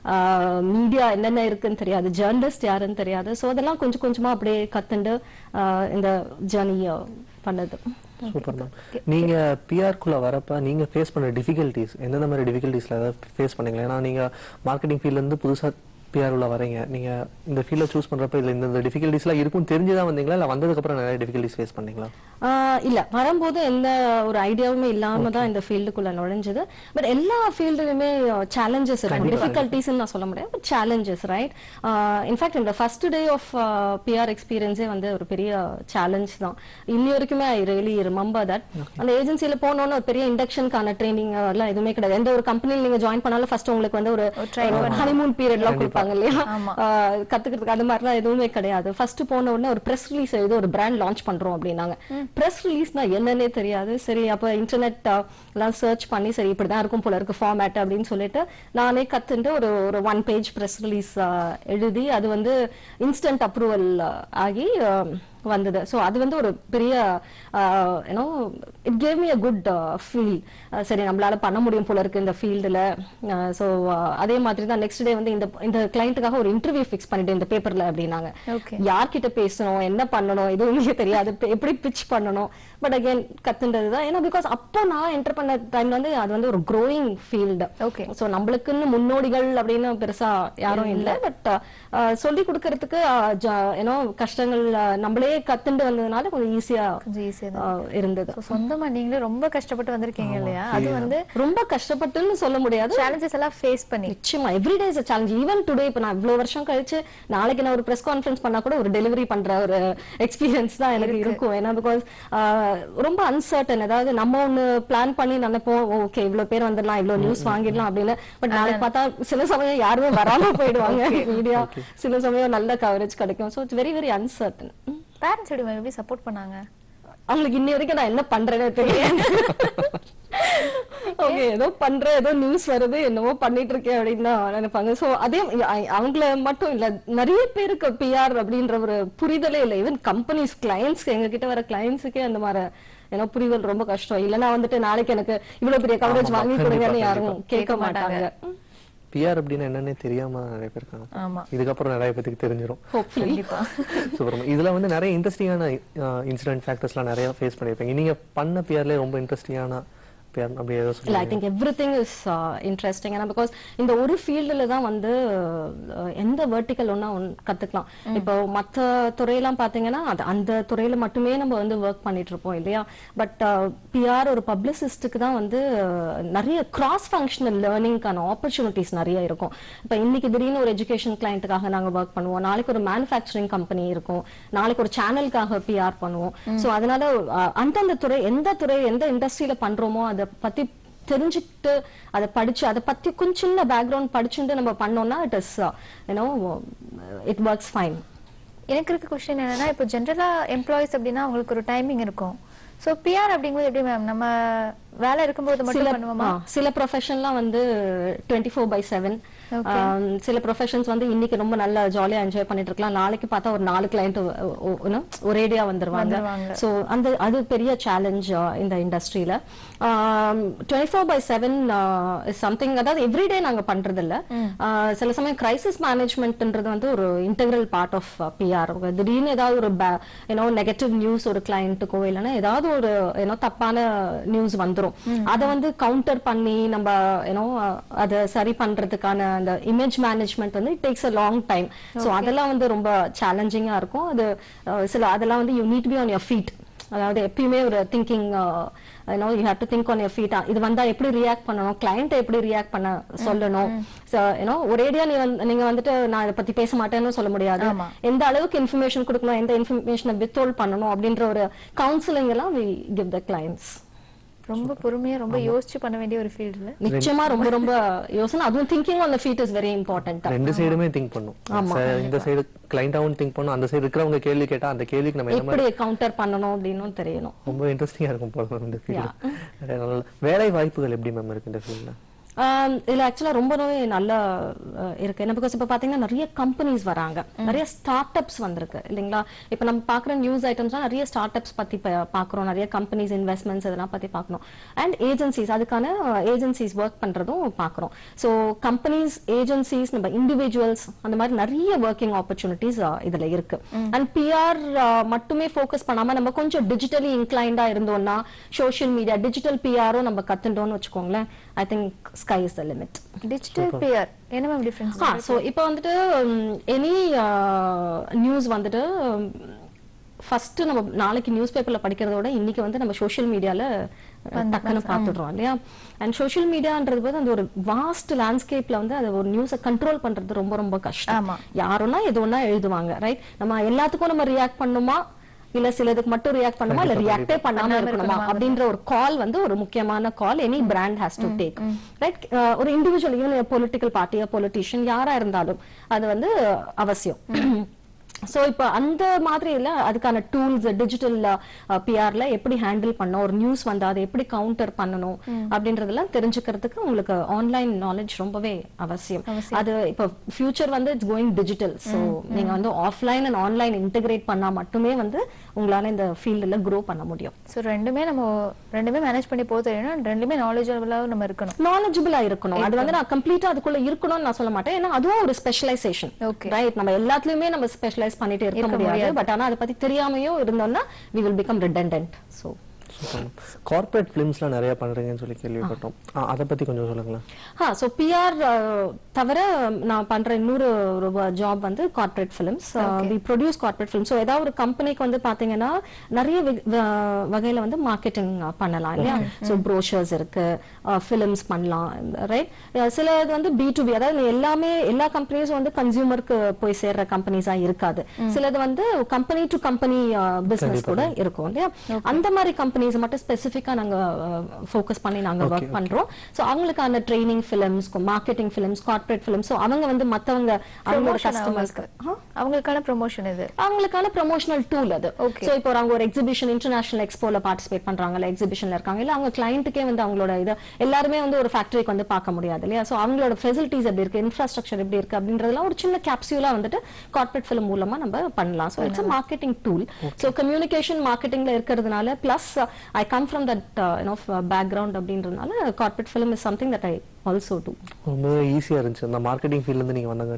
மீடியா என்னென்ன இருக்குன்னு தெரியாது ஜேர்னலிஸ்ட் யாருன்னு தெரியாது சோ அதெல்லாம் கொஞ்சம் கொஞ்சமா அப்படியே கத்துண்டு ஆஹ் இந்த ஜேர்னி பண்ணது சூப்பர் மேம் நீங்க பிஆர் குள்ள வரப்ப நீங்க ஃபேஸ் பண்ண டிஃபிகல்ட்டிஸ் எந்தெந்த மாதிரி டிஃபிகல்ட்டிஸ்ல ஏதாவது ஃபேஸ் பண்ணீங்களா ஏன்னா நீங்க மார்க்கெட்டிங் ஃபீல்ட்ல இருந்து புதுசா பிஆர் உள்ள வரீங்க நீங்க இந்த ஃபீல்ட சூஸ் பண்றப்ப இதுல இந்த டிஃபிகல்ட்டிஸ்லாம் இருக்கும் தெரிஞ்சுதான் வந்தீங்களா இல்ல வந்ததுக்கு அப்புறம் நிறைய டிஃபிகல்ட்டிஸ் ஃபேஸ் பண்ணீங்களா ஆஹ் இல்ல வரும்போது எந்த ஒரு ஐடியாவுமே இல்லாம தான் இந்த ஃபீல்டுக்குள்ள நுழைஞ்சது பட் எல்லா ஃபீல்டுலயுமே சேலஞ்சஸ் இருக்கும் டிஃபிகல்டிஸ் நான் சொல்ல முடியாது பட் சேலஞ்சஸ் ரைட் இன்ஃபேக்ட் இந்த ஃபர்ஸ்ட் டே ஆஃப் பிஆர் எக்ஸ்பீரியன்ஸே வந்து ஒரு பெரிய சேலஞ்ச் தான் இன்னி வரைக்குமே ஐ ரியலி ரிமெம்பர் தட் அந்த ஏஜென்சில போனோன்னு ஒரு பெரிய இண்டக்ஷனுக்கான ட்ரைனிங் எல்லாம் எதுவுமே கிடையாது எந்த ஒரு கம்பெனியில் நீங்க ஜாயின் பண்ணாலும் ஃபர்ஸ்ட் உங்களுக்கு வந்து ஒரு ஹனிமூன் பீரியட் எல்லாம் கொடுப்பாங்க இல்லையா ஆஹ் கத்துக்கிறதுக்கு அந்த மாதிரிலாம் எதுவுமே கிடையாது ஃபர்ஸ்ட் போன உடனே ஒரு பிரஸ் ரிலீஸ் எழுதி ஒரு பிராண்ட் லான்ச் பண்றோம் அப்படின்னாங்க பிரஸ் ரிலீஸ்னா என்னன்னே தெரியாது சரி அப்ப இன்டர்நெட் எல்லாம் சர்ச் பண்ணி சரி இப்படிதான் இருக்கும் போல இருக்கு ஃபார்மேட் அப்படின்னு சொல்லிட்டு நானே கத்துட்டு ஒரு ஒரு ஒன் பேஜ் பிரஸ் ரிலீஸ் எழுதி அது வந்து இன்ஸ்டன்ட் அப்ரூவல் ஆகி ஆஹ், வந்தது ஸோ அது வந்து ஒரு பெரிய you know it gave me a good feel சரி நம்மளால பண்ண முடியும் போல இருக்கு இந்த ஃபீல்டில் ஸோ அதே மாதிரி தான் நெக்ஸ்ட் டே வந்து இந்த இந்த கிளைண்ட்டுக்காக ஒரு இன்டர்வியூ ஃபிக்ஸ் பண்ணிட்டு இந்த பேப்பர்ல அப்படின்னாங்க Okay. யார்கிட்ட பேசணும் என்ன பண்ணணும் எதுவுமே தெரியாது pe- எப்படி பிச் பண்ணணும் பட் அகைன் கத்துன்றது தான் ஏன்னா பிகாஸ் அப்போ நான் என்டர் பண்ண டைம்ல வந்து அது வந்து ஒரு க்ரோயிங் ஃபீல்டு Okay. ஸோ நம்மளுக்குன்னு முன்னோடிகள் அப்படின்னு பெருசா யாரும் இல்லை பட் சொல்லி கொடுக்கறதுக்கு ஏன்னோ கஷ்டங்கள் அஹ், நம்மளே கத்துண்டு வந்ததுனால கொஞ்சம் ஈஸியா கொஞ்சம் ஈஸியா இருந்தது So, சொந்தமா நீங்களே ரொம்ப கஷ்டப்பட்டு வந்திருக்கீங்க இல்லையா அது வந்து ரொம்ப கஷ்டப்பட்டுன்னு சொல்ல முடியாது சேலஞ்சஸ் எல்லாம் ஃபேஸ் பண்ணி நிச்சயமா everyday is challenge even today இப்போ நான் இவ்வளவு வருஷம் கழிச்சு நாளைக்கு நான் ஒரு பிரஸ் கான்ஃபரன்ஸ் பண்ணா கூட ஒரு டெலிவரி பண்ற ஒரு எக்ஸ்பீரியன்ஸ் தான் எனக்கு இருக்கும் ஏன்னா பிகாஸ் ரொம்ப அன்சர்டன் அதாவது நம்ம ஒண்ணு பிளான் பண்ணி நினைப்போம் ஓகே இவ்வளவு பேர் வந்துடலாம் இவ்வளவு நியூஸ் வாங்கிடலாம் அப்படின்னு பட் நாளைக்கு பார்த்தா சில சமயம் யாருமே வராம போயிடுவாங்க மீடியா சில சமயம் நல்ல கவரேஜ் கிடைக்கும் so it's very very uncertain parents எப்படி எப்படி சப்போர்ட் பண்ணாங்க அவங்களுக்கு இன்னி வரைக்கும் நான் என்ன பண்றேன்னு தெரியாது ஓகே ஏதோ பண்றேன் ஏதோ நியூஸ் வருது என்னவோ பண்ணிட்டு இருக்கேன் அப்படின்னு தான் நினைப்பாங்க சோ அதே அ- அவங்கள மட்டும் இல்ல நிறைய பேருக்கு பிஆர் அப்படின்ற ஒரு புரிதலே இல்லை ஈவன் கம்பெனிஸ் கிளைண்ட்ஸ் எங்க கிட்ட வர கிளைண்ட்ஸுக்கே அந்த மாதிரி ஏன்னா புரிதல் ரொம்ப கஷ்டம் இல்லைன்னா வந்துட்டு நாளைக்கு எனக்கு இவ்வளவு பெரிய கவரேஜ் ஆமா, வாங்கி கண்டிப்பா, கொடுங்கன்னு யாரும் கண்டிப்பா. கேட்க கேட்க மாட்டாங்க. மாட்டாங்க பிஆர் அப்படின்னா என்னன்னே தெரியாம நிறைய பேர் இருக்காங்க ஆமா இதுக்கப்புறம் நிறைய பேருக்கு தெரிஞ்சிடும் ஹோப்ஃபுல்லி கண்டிப்பா சூப்பர் இதுல வந்து நிறைய இன்ட்ரெஸ்டிங்கான இன்சிடென்ட் ஃபேக்டர்ஸ்லாம் நிறைய ஃபேஸ் பண்ணியிருப்பீங்க நீங்க பண்ண பிஆர்ல ரொம்ப இன்ட்ரெஸ்டிங்கான பிஆர் அப்படி ஏதோ இல்ல ஐ சொல்லுங்க think everything is interesting ஏன்னா பிகாஸ் இந்த ஒரு ஃபீல்டில் தான் வந்து uh, எந்த வெர்டிக்கல் ஒன்றா கத்துக்கலாம் இப்போ மற்ற துறையெல்லாம் பார்த்தீங்கன்னா அது அந்த துறையில மட்டுமே நம்ம வந்து ஒர்க் பண்ணிட்டு இருப்போம் இல்லையா பட் பிஆர் ஒரு பப்ளிசிஸ்டுக்கு தான் வந்து uh, நிறைய கிராஸ் ஃபங்க்ஷனல் லேர்னிங்கான ஆப்பர்ச்சுனிட்டிஸ் நிறைய இருக்கும் இப்போ இன்னைக்கு திடீர்னு ஒரு எஜுகேஷன் கிளைண்ட்டுக்காக நாங்க ஒர்க் பண்ணுவோம் நாளைக்கு ஒரு மேனுஃபேக்சரிங் கம்பெனி இருக்கும் நாளைக்கு ஒரு சேனலுக்காக பிஆர் பண்ணுவோம் ஸோ அதனால uh, அந்தந்த துறை எந்த துறை எந்த இண்டஸ்ட்ரியில பண்றோமோ அதை பத்தி தெரிஞ்சுக்கிட்டு அதை படிச்சு அதை பத்தி கொஞ்சம் சின்ன பேக்ரவுண்ட் படிச்சுட்டு நம்ம பண்ணோம்னா it is you know it works fine எனக்கு இருக்க கொஸ்டின் என்னன்னா இப்போ ஜென்ரலா எம்ப்ளாயிஸ் அப்படின்னா அவங்களுக்கு ஒரு டைமிங் இருக்கும் சோ பிஆர் அப்படிங்கும்போது எப்படி மேம் நம்ம வேலை இருக்கும்போது சில மட்டும் பண்ணுவோமா ஆ, சில ப்ரொஃபஷன்லாம் வந்து டுவெண்ட்டி ஃபோர் பை செவன் சில ப்ரொஃபஷன்ஸ் வந்து இன்னைக்கு ரொம்ப நல்லா ஜாலியா என்ஜாய் பண்ணிட்டு இருக்கலாம் நாளைக்கு பார்த்தா ஒரு நாலு கிளைண்ட் ஒரேடியா வந்துருவாங்க வந்துருவாங்க. ஸோ அந்த அது பெரிய சேலஞ்ச் இந்த இண்டஸ்ட்ரியில twenty four by seven something அதாவது எவ்ரிடே நாங்க பண்றது இல்ல ஆஹ் சில சமயம் கிரைசிஸ் மேனேஜ்மெண்ட்ன்றது வந்து ஒரு இன்டெகிரல் பார்ட் ஆஃப் பிஆர் திடீர்னு ஏதாவது ஒரு ஏன்னோ நெகட்டிவ் நியூஸ் ஒரு கிளைண்ட்டுக்கோ இல்லைன்னா ஏதாவது ஒரு ஏன்னோ தப்பான நியூஸ் வந்துரும் அதை வந்து கவுண்டர் பண்ணி நம்ம ஏன்னோ அதை சரி பண்றதுக்கான அந்த இமேஜ் மேனேஜ்மெண்ட் வந்து it takes a long time so அதெல்லாம் வந்து ரொம்ப சேலஞ்சிங்கா இருக்கும் அது அஹ், சில அதெல்லாம் வந்து you need be on your feet அதாவது எப்பயுமே ஒரு thinking you know you have to think on your feet இது வந்தா எப்படி ரியாக்ட் பண்ணணும் கிளைண்ட் எப்படி ரியாக்ட் பண்ண சொல்லணும் யூனோ ஒரேடியா நீ வந்து நீங்க வந்துட்டு நான் இதை பத்தி பேச மாட்டேன்னு சொல்ல முடியாது ஆமா. எந்த அளவுக்கு இன்ஃபர்மேஷன் கொடுக்கணும் எந்த இன்ஃபர்மேஷனை வித்ஹோல்ட் பண்ணணும் அப்படின்ற ஒரு கவுன்சிலிங் எல்லாம் வி கிவ் த கிளைண்ட்ஸ் ரொம்ப பொறுமையா ரொம்ப யோசிச்சு பண்ண வேண்டிய ஒரு ஃபீல்டு நிச்சயமா ரொம்ப ரொம்ப யோசனை அதுவும் thinking on the feet is very important ரெண்டு சைடுமே திங்க் பண்ணும் ச- இந்த சைடு கிளைண்டாவும் திங்க் பண்ணும் அந்த சைடு இருக்கிறவங்க கேள்வி கேட்டா அந்த கேள்விக்கு நம்ம என்ன மாதிரி எப்படி கவுண்டர் பண்ணணும் அப்படின்னு தெரியணும் ரொம்ப இன்ட்ரெஸ்டிங்கா இருக்கும் போல இந்த ஃபீல்டு வேலை வாய்ப்புகள் எப்படி மேம் இருக்கு இந்த ஃபீல்ட்ல ஆம், இதுல ஆக்சுவலா ரொம்பவே நல்லா அஹ், இருக்கு என்ன பிகாஸ் இப்ப பாத்தீங்கன்னா நிறைய கம்பெனிஸ் வராங்க நிறைய ஸ்டார்ட் அப்ஸ் வந்திருக்கு இல்லைங்களா இப்ப நம்ம பாக்குற நியூஸ் ஐட்டம்ஸ் நிறைய ஸ்டார்ட் அப்ஸ் பத்தி ப- பாக்குறோம் நிறைய கம்பெனிஸ் இன்வெஸ்ட்மெண்ட்ஸ் இதெல்லாம் பத்தி பாக்கணும் அண்ட் ஏஜென்சிஸ் அதுக்கான ஏஜென்சிஸ் ஒர்க் பண்றதும் பாக்குறோம் ஸோ கம்பெனிஸ் ஏஜென்சிஸ் நம்ம இண்டிவிஜுவல்ஸ் அந்த மாதிரி நிறைய ஒர்க்கிங் ஆப்பர்ச்சுனிட்டிஸ் இதுல இருக்கு அண்ட் பிஆர் மட்டுமே ஃபோக்கஸ் பண்ணாம நம்ம கொஞ்சம் டிஜிட்டலி இன்க்ளைண்டா இருந்தோம்னா சோஷியல் மீடியா டிஜிட்டல் பிஆரும் நம்ம கத்துட்டோம்னு வச்சுக்கோங்களேன் I think sky is the limit digital PR என்ன மேம் டிஃபரன்ஸ் ஆ ஸோ இப்போ வந்துட்டு எனி நியூஸ் வந்துட்டு ஃபர்ஸ்ட் நம்ம நாளைக்கு நியூஸ் பேப்பர்ல படிக்கிறத விட இன்னைக்கு வந்து நம்ம சோஷியல் மீடியால டக்குன்னு பார்த்துடுறோம் இல்லையா அண்ட் சோஷியல் மீடியான்றது போது அந்த ஒரு வாஸ்ட் லேண்ட்ஸ்கேப்ல வந்து அது ஒரு நியூஸை கண்ட்ரோல் பண்றது ரொம்ப ரொம்ப கஷ்டம் ஆமா. யாருன்னா எது ஒண்ணா எழுதுவாங்க ரைட் நம்ம எல்லாத்துக்கும் நம்ம ரியாக்ட் பண்ணுமா இல்ல சிலதுக்கு மட்டும் ரியாக்ட் பண்ணுமா இல்ல ரியாக்டே பண்ணாம இருக்கணுமா அப்படின்ற ஒரு கால் வந்து ஒரு முக்கியமான call any brand has to take right ஒரு இண்டிவிஜுவல் ஈவன் பொலிட்டிக்கல் பார்ட்டியா பொலிட்டிஷியன் யாரா இருந்தாலும் அது வந்து அவசியம் சோ இப்போ அந்த மாதிரி இல்ல அதுக்கான டூல்ஸ் டிஜிட்டல் பிஆர்ல எப்படி ஹேண்டில் பண்ணணும் ஒரு நியூஸ் வந்தா அதை எப்படி கவுண்டர் பண்ணணும் அப்படின்றதெல்லாம் தெரிஞ்சுக்கிறதுக்கு உங்களுக்கு ஆன்லைன் நாலேஜ் ரொம்பவே அவசியம் அது இப்போ ஃபியூச்சர் வந்து இட்ஸ் கோயிங் டிஜிட்டல் சோ நீங்க வந்து ஆஃப்லைன் அண்ட் ஆன்லைன் இன்டகிரேட் பண்ணா மட்டுமே வந்து உங்களால இந்த ஃபீல்டுல க்ரோ பண்ண முடியும் சோ ரெண்டுமே நம்ம ரெண்டுமே மேனேஜ் பண்ணி போக தெரியணும் ரெண்டுமே நாலேஜபிளாவும் நம்ம இருக்கணும் நாலேஜபிளா இருக்கணும் அது வந்து நான் கம்ப்ளீட்டா அதுக்குள்ள இருக்கணும்னு நான் சொல்ல மாட்டேன் ஏன்னா அதுவும் ஒரு ஸ்பெஷலைசேஷன் Okay. ரைட் நம்ம எல்லாத்துலயுமே நம்ம ஸ்பெஷலைஸ் பண்ணிட்டே இருக்க இருக்க முடியாது முடியாது. பட் ஆனா அதை பத்தி தெரியாமையும் இருந்தோம்னா we will become redundant so corporate ஃபிலிம்ஸ்லாம் நிறைய பண்றீங்கன்னு சொல்லி கேள்விப்பட்டோம் ஆ, அதை பத்தி கொஞ்சம் சொல்லுங்களேன் ஆ ஸோ பிஆர் தவிர நான் பண்ற இன்னொரு ஒரு ஜாப் வந்து corporate films we produce corporate film so ஏதாவது ஒரு கம்பெனிக்கு வந்து பாத்தீங்கன்னா நிறைய வி- வ- வகையில வந்து மார்க்கெட்டிங் பண்ணலாம் இல்லையா ஸோ ப்ரோஷர்ஸ் இருக்கு ஃபிலிம்ஸ் பண்ணலாம் ரைட் சில இது வந்து பி டு பி அதாவது எல்லாமே எல்லா கம்பெனிஸும் வந்து கன்சியூமருக்கு போய் சேர்ற கம்பெனிஸா இருக்காது சிலது வந்து கம்பெனி டு கம்பெனி பிசினஸ் கூட இருக்கும் இல்லையா அந்த மாதிரி கம்பெனிஸ் மட்டும் ஸ்பெசிஃபிக்கா நாங்க ஃபோக்கஸ் பண்ணி நாங்க ஒர்க் பண்றோம் சோ அவங்களுக்கான training films marketing films corporate films so அவங்க வந்து மத்தவங்க அவங்களோட Promotion கஸ்டமர்ஸ்க்கு அவங்களுக்கு. அவங்களுக்கான ப்ரொமோஷன் இது அவங்களுக்கான ப்ரொமோஷனல் டூல் அது Okay. சோ இப்போ அவங்க ஒரு எக்ஸிபிஷன் இன்டர்நேஷனல் எக்ஸ்போல பார்ட்டிசிபேட் பண்றாங்க இல்ல எக்ஸிபிஷன்ல இருக்காங்க இல்ல அவங்க கிளைண்ட்டுக்கே வந்து அவங்களோட இது எல்லாருமே வந்து ஒரு ஃபேக்டரிக்கு வந்து பார்க்க முடியாது இல்லையா சோ அவங்களோட ஃபெசிலிட்டிஸ் எப்படி இருக்கு இன்ஃப்ராஸ்ட்ரக்சர் எப்படி இருக்கு அப்படின்றதெல்லாம் ஒரு சின்ன கேப்சியூலா வந்துட்டு கார்ப்பரேட் ஃபிலிம் மூலமா நம்ம பண்ணலாம் so it's marketing tool so communication மார்க்கெட்டிங்ல இருக்கிறதுனால plus I come from that you know background அப்படின்றதுனால corporate film is something that I also do ரொம்ப ஈஸியா இருந்துச்சு அந்த மார்க்கெட்டிங் ஃபீல்ட்ல இருந்து நீங்க வந்தங்காட்டி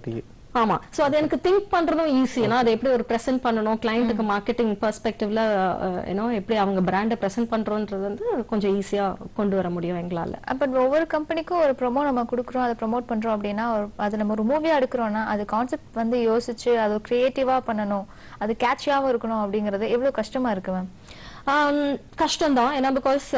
ஆமா சோ அது எனக்கு திங்க் பண்றதும் ஈஸி ஏன்னா அதை எப்படி ஒரு பிரசன்ட் பண்ணணும் கிளைண்ட்டுக்கு மார்க்கெட்டிங் பெர்ஸ்பெக்டிவ்ல ஏன்னோ எப்படி அவங்க பிராண்டை பிரசன்ட் பண்றோன்றது வந்து கொஞ்சம் ஈஸியா கொண்டு வர முடியும் எங்களால அப்ப ஒவ்வொரு கம்பெனிக்கும் ஒரு ப்ரோமோ நம்ம கொடுக்குறோம் அதை ப்ரோமோட் பண்றோம் அப்படின்னா ஒரு- அது நம்ம ஒரு மூவியா எடுக்கிறோம்னா அது கான்செப்ட் வந்து யோசிச்சு அது கிரியேட்டிவா பண்ணணும் அது கேட்சியாவும் இருக்கணும் அப்படிங்கறது எவ்வளவு கஷ்டமா இருக்கு மேம் கஷ்டம் ஏன்னா பிகாஸ்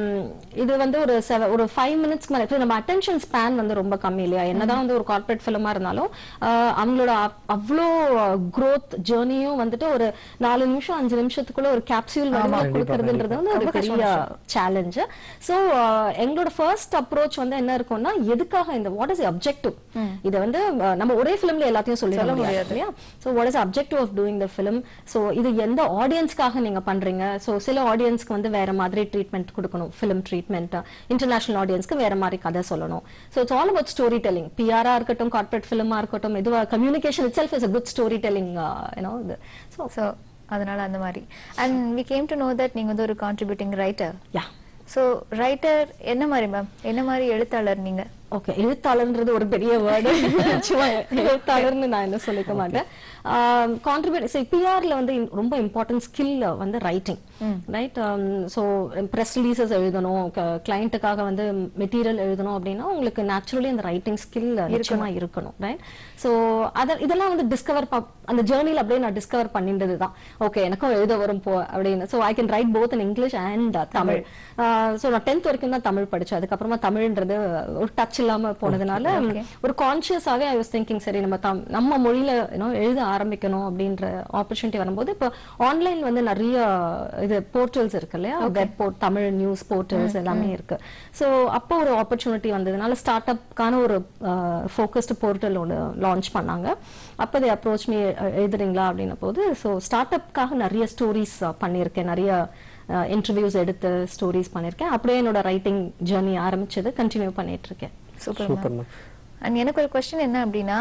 இது வந்து ஒரு செவ ஒரு ஃபைவ் மினிட்ஸ் மேலே இப்போ நம்ம அட்டென்ஷன் ஸ்பேன் வந்து ரொம்ப கம்மி இல்லையா என்னதான் வந்து ஒரு கார்ப்பரேட் ஃபிலிமா இருந்தாலும் ஆஹ் அவங்களோட அவ்- அவ்வளோ growth ஜேர்னியும் வந்துட்டு ஒரு நாலு நிமிஷம் அஞ்சு நிமிஷத்துக்குள்ள ஒரு கேப்சியூல் வடிவில் கொடுக்கறதுன்றது வந்து ஒரு பெரிய சேலஞ்ச் ஸோ எங்களோட ஃபர்ஸ்ட் அப்ரோச் வந்து என்ன இருக்கும்னா எதுக்காக இந்த வாட் இஸ் அப்ஜெக்டிவ் இதை வந்து அஹ், நம்ம ஒரே ஃபிலிம்ல எல்லாத்தையும் சொல்லிட முடியாது இல்லையா so what is objective of doing the film so இது எந்த ஆடியன்ஸ்க்காக நீங்க பண்றீங்க ஸோ சில ஆடியன்ஸ்க்கு வந்து வேற மாதிரி ட்ரீட்மெண்ட் கொடுக்கணும் ஃபிலிம் ட்ரீட்மெண்ட் இன்டர்நேஷனல் ஆடியன்ஸ்க்கு வேற மாதிரி கதை சொல்லணும் so it's all about storytelling பிஆரா இருக்கட்டும் கார்பரேட் ஃபிலிமா இருக்கட்டும் இதுவா communication itself is a good storytelling you know இது ஸோ ஸோ அதனால அந்த மாதிரி and we came to know that நீங்க வந்து ஒரு contributing writer ya so writer என்ன மாதிரி மேம் என்ன மாதிரி எழுத்தாளர் நீங்க ஓகே எழுத்தாளர்ன்றது ஒரு பெரிய வேர்டு சும்மா எழுத்தாளர்னு நான் என்ன சொல்லிக்க மாட்டேன் கான்ட்ரிபியூட் சரி பிஆர்ல வந்து im- ரொம்ப இம்பார்ட்டன்ட் ஸ்கில் வந்து writing right so press releases எழுதணும் கிளைண்ட்டுக்காக வந்து மெட்டீரியல் எழுதணும் அப்படின்னா உங்களுக்கு நேச்சுரலி அந்த ரைட்டிங் ஸ்கில் நிச்சயமா இருக்கணும் ரைட் ஸோ அத இதெல்லாம் வந்து டிஸ்கவர் அந்த ஜேர்னியில் அப்படியே நான் டிஸ்கவர் பண்ணிட்டது தான் ஓகே எனக்கும் எழுத வரும் போ அப்படின்னு so I can write both in English and Tamil so நான் டென்த் வரைக்கும் தான் தமிழ் படிச்சேன் அதுக்கப்புறமா தமிழ்ன்றது ஒரு டச் இல்லாம போனதுனால ஒரு கான்சியஸாவே ஐ வாஸ் திங்கிங் சரி நம்ம தம்- நம்ம மொழியில you know, எழுத ஆரம்பிக்கணும் அப்படின்ற ஆப்பர்ச்சுனிட்டி வரும்போது இப்போ ஆன்லைன் வந்து நிறைய இது போர்ட்டல்ஸ் இருக்கு இல்லையா web port Tamil news portals எல்லாமே இருக்கு ஸோ அப்போ ஒரு ஆப்பர்ச்சுனிட்டி வந்ததுனால ஸ்டார்ட் அப்கான ஒரு ஃபோக்கஸ்டு போர்ட்டல் ஒன்று லான்ச் பண்ணாங்க அப்போ they அப்ரோச் மீ எழுதுறீங்களா அப்படின்ன போது ஸோ ஸ்டார்ட் அப்காக நிறைய ஸ்டோரிஸ் பண்ணியிருக்கேன் நிறைய இன்டர்வியூஸ் எடுத்து ஸ்டோரிஸ் பண்ணியிருக்கேன் அப்படியே என்னோட ரைட்டிங் ஜேர்னி ஆரம்பிச்சது கண்டினியூ பண்ணிட்டு இருக்கேன் சூப்பர் சூப்பர் மேம் அண்ட் எனக்கு ஒரு கொஸ்டின் என்ன அப்படின்னா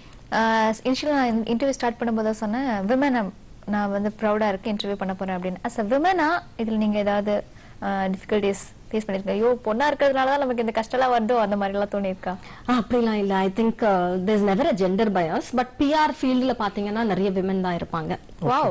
இனிஷியலாக நான் இன்டர்வியூ ஸ்டார்ட் பண்ணும்போது தான் சொன்னேன் விமன் நான் வந்து ப்ரௌடாக இருக்கேன் இன்டர்வியூ பண்ண போறேன் அப்படின்னு அஸ் அ விமனா இதில் நீங்க ஏதாவது டிஃபிகல்டிஸ் ஃபேஸ் பண்ணிருக்கீங்க ஐயோ பொண்ணா இருக்கிறதுனால தான் நமக்கு இந்த கஷ்டம்லாம் வருதோ அந்த மாதிரி எல்லாம் தோணியிருக்கா ஆ, அப்படிலாம் இல்ல I think there's never a gender bias but PR ஃபீல்ட்ல பாத்தீங்கன்னா நிறைய விமன் தான் இருப்பாங்க வாவ்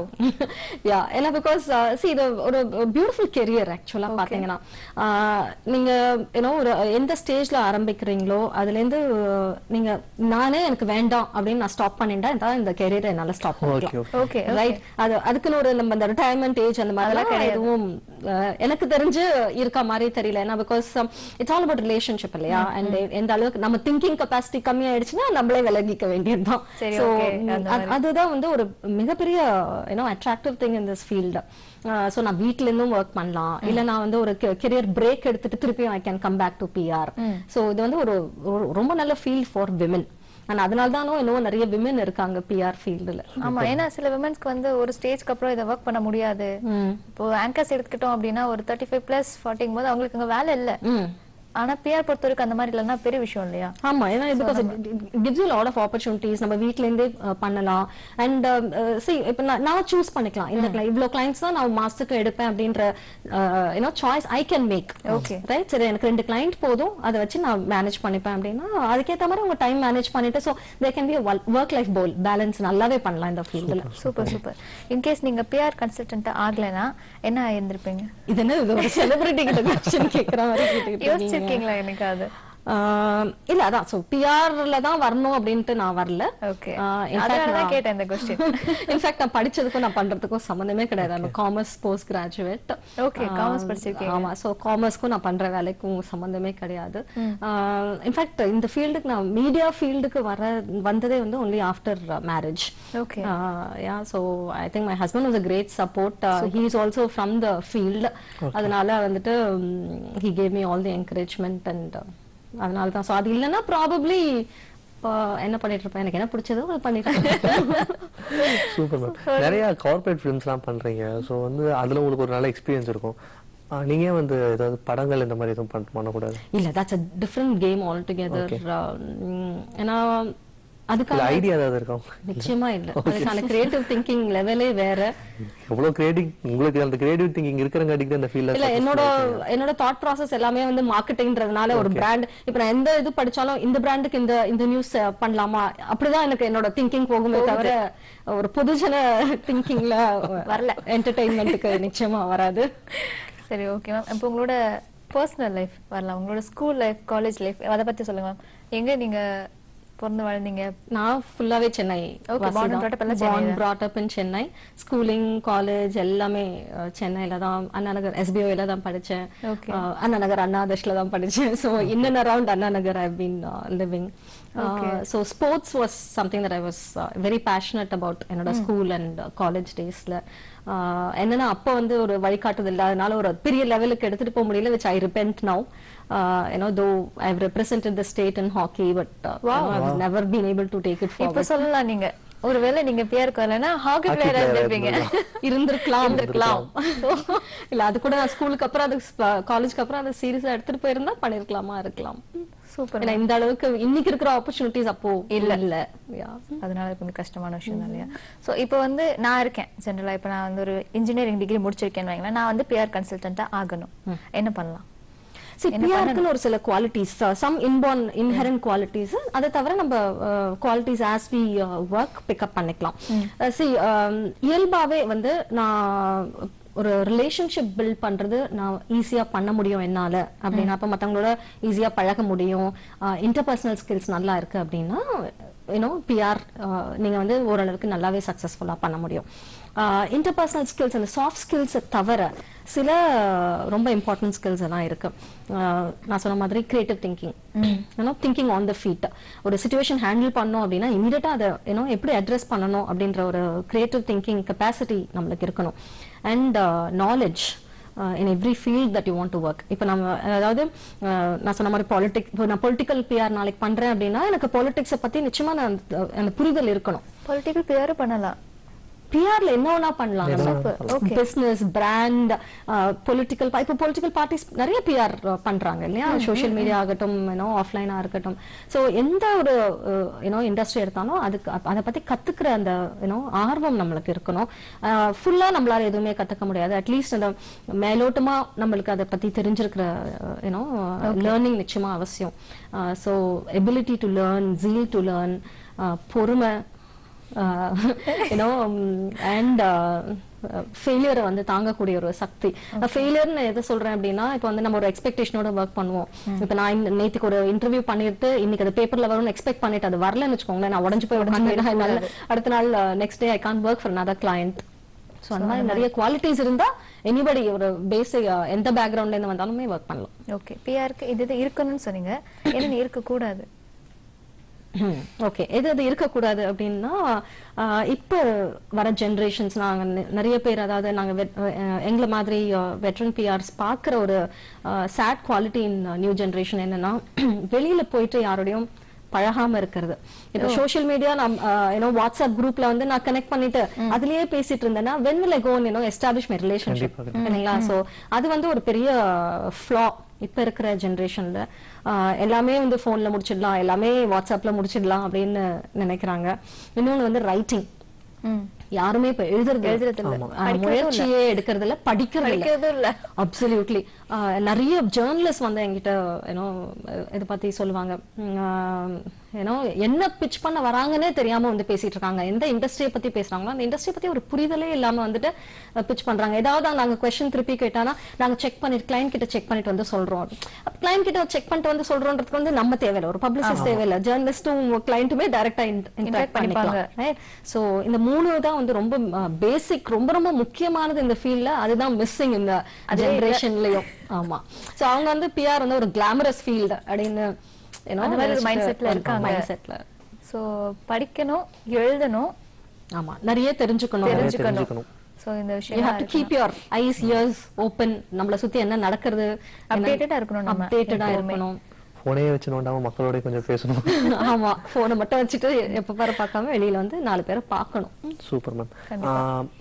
யா ஏன்னா பிகாஸ் சி இது ஒரு பியூட்டிஃபுல் கெரியர் ஆக்சுவலா பாத்தீங்கன்னா ஆஹ், நீங்க ஏன்னோ ஒரு எந்த ஸ்டேஜ்ல ஆரம்பிக்கிறீங்களோ அதுல இருந்து uh, நீங்க நானே எனக்கு வேண்டாம் அப்படின்னு நான் ஸ்டாப் பண்ணிட்டா தான் இந்த கெரியரை என்னால ஸ்டாப் பண்ணிக்கலாம் ஓகே ரைட் அது அதுக்குன்னு ஒரு நம்ம அந்த ரிட்டையர்மெண்ட் ஏஜ் அந்த மாதிரிலாம் எதுவும் அஹ், எனக்கு தெரிஞ்சு இருக்க மாதிரி தெரியல ஏன்னா because it's all about relationship இல்லையா அண்ட் எந்த அளவுக்கு நம்ம திங்கிங் கெப்பாசிட்டி கம்மியாயிடுச்சுன்னா நம்மளே விலகிக்க வேண்டியதுதான் சரி, So, okay. அந்த அது- அதுதான் வந்து ஒரு மிகப்பெரிய you know attractive thing in this field so நான் வீட்ல இருந்தும் ஒர்க் பண்ணலாம் இல்ல நான் வந்து ஒரு கெரியர் பிரேக் எடுத்துட்டு திருப்பியும் I can come back to PR so இது வந்து ஒரு ஒரு- ரொம்ப நல்ல ஃபீல்ட் ஃபார் விமன் அண்ட் அதனால தானோ இன்னும் நிறைய விமன் இருக்காங்க பிஆர் ஃபீல்டுல ஆமா ஏன்னா சில விமன்ஸ்க்கு வந்து ஒரு ஸ்டேஜ்க்கு அப்புறம் இதை ஒர்க் பண்ண முடியாது இப்போ ஆங்கர்ஸ் எடுத்துக்கிட்டோம் அப்படின்னா ஒரு தேர்ட்டி ஃபைவ் பிளஸ் ஃபார்ட்டிங் போது அவங்களுக்கு அங்க வேலை இல்ல ம் ஆனா பிஆர் பொறுத்த வரைக்கும் அந்த மாதிரி இல்லைன்னா பெரிய விஷயம் இல்லையா ஆமா ஏன்னா because gives you lot of opportunities நம்ம வீட்ல இருந்தே அஹ், பண்ணலாம் அண்ட் சி இப்போ நான் நான் சூஸ் பண்ணிக்கலாம் இந்த client- இவ்வளவு கிளைண்ட்ஸ் தான் நான் மாசத்துக்கு எடுப்பேன் அப்படின்ற you know choice I can make Okay. Right சரி எனக்கு ரெண்டு கிளைண்ட் போதும் அதை வச்சு நான் மேனேஜ் பண்ணிப்பேன் அப்படின்னா அதுக்கேத்த மாதிரி உங்க டைம் மேனேஜ் பண்ணிட்டு so they can be work life போல் பேலன்ஸ் நல்லாவே பண்ணலாம் இந்த ஃபீல்டில் சூப்பர் சூப்பர் இன்கேஸ் நீங்க பிஆர் கன்சல்டன்ட் ஆகலைன்னா என்ன ஆயிருந்திருப்பீங்க இது என்ன இது ஒரு செலிபிரிட்டி கிட்ட கொஸ்டின் கேட்குற மாதிரி கேட்டுக்கிட்டு இருக்கீங்க. யோசிச்சிருக்கீங்களா எனக்கு அது ஆஹ் இல்ல அதான் சோ பிஆர்ல தான் வரணும் அப்படின்ட்டு நான் வரல ஓகே ஆஹ் in fact அதனால தான் நான்- கேட்டேன் இந்த கொஸ்டின் இன்ஃபேக்ட் நான் படிச்சதுக்கும் நான் பண்றதுக்கும் சம்மந்தமே கிடையாது நான் commerce post graduate Okay, commerce படிச்சிருக்கீங்க. ஆமா சோ காமர்ஸ்க்கும் நான் பண்ற வேலைக்கும் சம்மந்தமே கிடையாது இன்ஃபேக்ட் இந்த ஃபீல்டுக்கு நான் மீடியா ஃபீல்டுக்கு வர வந்ததே வந்து only after marriage Okay. Yeah so I think my husband was a great support he is also from the field அதனால வந்துட்டு he gave me all the encouragement and அதனால தான் ஸோ அது இல்லைன்னா ப்ராபப்ளி என்ன பண்ணிட்டு இருப்பேன் எனக்கு என்ன பிடிச்சதோ அது பண்ணிட்டு இருப்பேன் சூப்பர் மேம் நிறைய கார்ப்பரேட் ஃபிலிம்ஸ்லாம் பண்றீங்க ஸோ வந்து அதுல உங்களுக்கு ஒரு நல்ல எக்ஸ்பீரியன்ஸ் இருக்கும் ஆஹ் நீங்க ஏன் வந்து ஏதாவது படங்கள் இந்த மாதிரி எதுவும் பண்ண பண்ணக்கூடாது இல்ல that's a different game altogether ஏன்னா அதுக்கான இல்ல ஐடியா ஏதாவது இருக்கா நிச்சயமா இல்ல அதுக்கான கிரியேட்டிவ் திங்கிங் லெவலே வேற எவ்வளவு கிரியேட்டிவ் உங்களுக்கு அந்த கிரியேட்டிவ் திங்கிங் இருக்கிறங்காட்டிக்கு தான் இந்த ஃபீல்ட்ல இல்ல என்னோட என்னோட தாட் ப்ராசஸ் எல்லாமே வந்து மார்க்கெட்டிங்ன்றதுனால ஒரு பிராண்ட் இப்ப நான் எந்த இது படிச்சாலும் இந்த பிராண்டுக்கு இந்த இந்த நியூஸ் பண்ணலாமா அப்படிதான் எனக்கு என்னோட திங்கிங் போகுமே தவிர ஒரு பொதுஜன திங்கிங்ல வரல என்டர்டைன்மெண்ட்டுக்கு நிச்சயமா வராது சரி ஓகே மேம் இப்போ உங்களோட பர்சனல் லைஃப் வரலாம் உங்களோட ஸ்கூல் லைஃப் காலேஜ் லைஃப் அதை பத்தி சொல்லுங்க மேம் எங்க நீங்க பிறந்து வளர்ந்தீங்க நான் ஃபுல்லாவே Chennai Okay, born and brought up எல்லாம் சென்னை தான். brought up in Chennai schooling college எல்லாமே அஹ், சென்னையில தான் அண்ணா நகர் எஸ்பிஓல தான் படிச்சேன் Okay. அஹ், அண்ணா நகர் அண்ணா ஆதர்ஷ்ல தான் படிச்சேன் so in and around Anna Nagar I been living so sports was something that I was very passionate about என்னோட ஸ்கூல் அண்ட் காலேஜ் டேஸ்ல என்னன்னா அப்போ வந்து ஒரு வழிகாட்டுதல் இல்லாதனால ஒரு பெரிய லெவலுக்கு எடுத்துட்டு போக முடியல which I repent now you know though I represented the state in hockey but I never been able to take it இப்ப சொல்லலாம் நீங்க ஒருவேளை நீங்க பிஆருக்கு வரலன்னா ஹாக்கி பிளேயரா இருந்திருப்பீங்க இருந்திருக்கலாம் இருந்திருக்கலாம் இல்ல அது கூட நான் ஸ்கூலுக்கு அப்புறம் அது காலேஜ்க்கு அப்புறம் அதை சீரியஸா எடுத்துட்டு போயிருந்தா பண்ணிருக்கலாமா இருக்கலாம் சூப்பர் ஏன்னா இந்த அளவுக்கு இன்னைக்கு இருக்கிற ஆப்பர்ச்சுனிட்டிஸ் அப்போ இல்ல இல்ல Yeah. அதனால கொஞ்சம் கஷ்டமான விஷயம் தான் இல்லையா ஸோ இப்போ வந்து நான் இருக்கேன் ஜென்ரலா இப்போ நான் வந்து ஒரு இன்ஜினியரிங் டிகிரி முடிச்சிருக்கேன்னு வைங்களேன் நான் வந்து பிஆர் கன்சல்டன்ட்டா ஆகணும் என்ன பண்ணலாம் See, பிஆருக்குன்னு ஒரு சில qualities some inborn inherent qualities அதை தவிர நம்ம qualities as we work pick up பண்ணிக்கலாம் சி இயல்பாவே வந்து நான் ஒரு ரிலேஷன்ஷிப் பில்ட் பண்றது நான் ஈஸியா பண்ண முடியும் என்னால அப்படின்னா அப்ப மத்தவங்களோட ஈஸியா பழக முடியும் இன்டர்பர்சனல் ஸ்கில்ஸ் நல்லா இருக்கு அப்படின்னா யூனோ பிஆர் நீங்க வந்து ஓரளவுக்கு நல்லாவே சக்சஸ்ஃபுல்லா பண்ண முடியும் இன்டர்பர்சனல் ஸ்கில்ஸ் அந்த சாஃப்ட் ஸ்கில்ஸை தவிர சில ரொம்ப இம்பார்ட்டன்ட் ஸ்கில்ஸ் எல்லாம் இருக்கு ஆஹ் நான் சொன்ன மாதிரி கிரியேட்டிவ் திங்கிங் ஏன்னா திங்கிங் ஆன் த ஃபீட் ஒரு சுச்சுவேஷன் ஹேண்டில் பண்ணோம் அப்படின்னா இமீடியட்டா அதை ஏன்னோ எப்படி அட்ரஸ் பண்ணணும் அப்படின்ற ஒரு கிரியேட்டிவ் திங்கிங் கெப்பாசிட்டி நம்மளுக்கு இருக்கணும் and knowledge in every field that you want to work இப்போ நம்ம அதாவது அஹ், நான் சொன்ன மாதிரி பாலிடிக் இப்போ நான் பொலிட்டிக்கல் பிஆர் நாளைக்கு பண்றேன் அப்படின்னா எனக்கு பாலிடிக்ஸை பத்தி நிச்சயமா நான் அந்த- அந்த புரிதல் இருக்கணும் பொலிட்டிக்கல் பிஆர் பண்ணலாம் பிஆர்ல என்ன வேணா பண்ணலாம் Super. Okay. Business brand political இப்போ பொலிட்டிக்கல் பார்ட்டிஸ் நிறைய பிஆர் பண்றாங்க இல்லையா சோஷியல் மீடியா ஆகட்டும் யூனோ ஆஃப்லைனா இருக்கட்டும் சோ எந்த ஒரு யூனோ இண்டஸ்ட்ரி எடுத்தாலும் அதுக்கு அப்- அதை பத்தி கத்துக்கிற அந்த யூனோ ஆர்வம் நம்மளுக்கு இருக்கணும் ஃபுல்லா நம்மளால எதுவுமே கத்துக்க முடியாது அட்லீஸ்ட் அந்த மேலோட்டமா நம்மளுக்கு அதை பத்தி தெரிஞ்சிருக்கிற யூனோ லேர்னிங் நிச்சயமா அவசியம் so ability to learn zeal to learn பொறுமை யூனோ அண்ட் ஃபெயிலியரை வந்து தாங்கக்கூடிய ஒரு சக்தி ஃபெயிலியர்னு எதை சொல்றேன் அப்படின்னா இப்போ வந்து நம்ம ஒரு எக்ஸ்பெக்டேஷனோட ஒர்க் பண்ணுவோம் இப்போ நான் இந்த- நேத்துக்கு ஒரு இன்டர்வியூ பண்ணிட்டு இன்னைக்கு அது பேப்பர்ல வரும்னு எக்ஸ்பெக்ட் பண்ணிட்டு அது வரலன்னு வச்சுக்கோங்களேன் நான் உடஞ்சு போய் உடனே என்னால அடுத்த நாள் next day I can work for another client so அந்த மாதிரி நிறைய குவாலிட்டிஸ் இருந்தா எனிபடி ஒரு பேசிக் எந்த பேக்ரவுண்ட்ல இருந்து வந்தாலுமே ஒர்க் பண்ணலாம் ஓகே பிஆருக்கு இது இது இருக்கணும்னு சொன்னீங்க என்ன இருக்கக்கூடாது ஓகே எது அது இருக்கக்கூடாது அப்படின்னா ஆஹ் இப்போ வர ஜென்ரேஷன்ஸ் நாங்க நெ- நிறைய பேர் அதாவது நாங்க வெட்- அஹ் எங்களை மாதிரி வெட்ரன் பிஆர்ஸ் பார்க்குற ஒரு sad quality in new generation என்னன்னா வெளியில போயிட்டு யாரோடையும் பழகாம இருக்கிறது இப்போ சோஷியல் மீடியா நான் ஏன்னோ வாட்ஸ்அப் குரூப்ல வந்து நான் கனெக்ட் பண்ணிட்டு அதுலயே பேசிட்டு இருந்தேன்னா when will I go and, you know establish my relationship இல்லைங்களா சோ அது வந்து ஒரு பெரிய ஃப்ளா இப்ப இருக்கிற ஜென்ரேஷன்ல எல்லாமே வந்து போன்ல முடிச்சிடலாம் எல்லாமே வாட்ஸ்அப்ல முடிச்சிடலாம் அப்படின்னு நினைக்கிறாங்க இன்னொன்னு வந்து ரைட்டிங் ம் யாருமே இப்ப எழுதுறது எழுதுறது இல்ல. ஆமா. படிக்கிறதும் முயற்சியே எடுக்கிறது இல்ல படிக்கிறது இல்ல படிக்கிறதும் இல்ல. அப்சல்யூட்லி நிறைய ஜேர்னலிஸ்ட் வந்து என்கிட்ட ஏன்னோ இதை பத்தி சொல்லுவாங்க ஏன்னோ என்ன பிச் பண்ண வராங்கன்னே தெரியாம வந்து பேசிட்டு இருக்காங்க எந்த இண்டஸ்ட்ரியை பத்தி பேசுறாங்களோ அந்த இண்டஸ்ட்ரி பத்தி ஒரு புரிதலே இல்லாம வந்துட்டு பிச் பண்றாங்க ஏதாவது நாங்க கொஸ்டின் திருப்பி கேட்டானா நாங்க செக் பண்ணிட்டு கிளைண்ட் கிட்ட செக் பண்ணிட்டு வந்து சொல்றோம் கிளைண்ட் கிட்ட செக் பண்ணிட்டு வந்து சொல்றோன்றதுக்கு வந்து நம்ம தேவையில்ல ஒரு பப்ளிசிஸ்ட் தேவையில்ல ஜேர்னலிஸ்டும் கிளைண்ட்டுமே டைரக்டா இன்டராக்ட் பண்ணிப்பாங்க ரைட் சோ இந்த மூணு தான் வந்து ரொம்ப பேசிக் ரொம்ப ரொம்ப முக்கியமானது இந்த ஃபீல்ட்ல அதுதான் மிஸ்ஸிங் இந்த ஜெனரேஷன்லயும் ஆமா சோ அவங்க வந்து பிஆர் வந்து ஒரு கிளாமரஸ் ஃபீல்டு அப்படின்னு அந்த மாதிரி ஒரு mindset ல இருக்காங்க. மைண்ட் செட்ல சோ படிக்கணும் எழுதணும் ஆமா நிறைய தெரிஞ்சுக்கணும் தெரிஞ்சுக்கணும் தெரிஞ்சுக்கணும். சோ இந்த யூ விஷயம் have to keep your eyes ears open நம்மள சுத்தி என்ன நடக்கிறது Updated-ஆ இருக்கணும் நம்ம அப்டேட்டடா எப்பவுமே. இருக்கணும் போனே வச்சு நோண்டாம மக்களோட கொஞ்சம் பேசணும் ஆமா போனை மட்டும் வச்சுட்டு எப்ப பாரு பார்க்காம வெளியில வந்து நாலு பேரை பார்க்கணும் சூப்பர் மேம்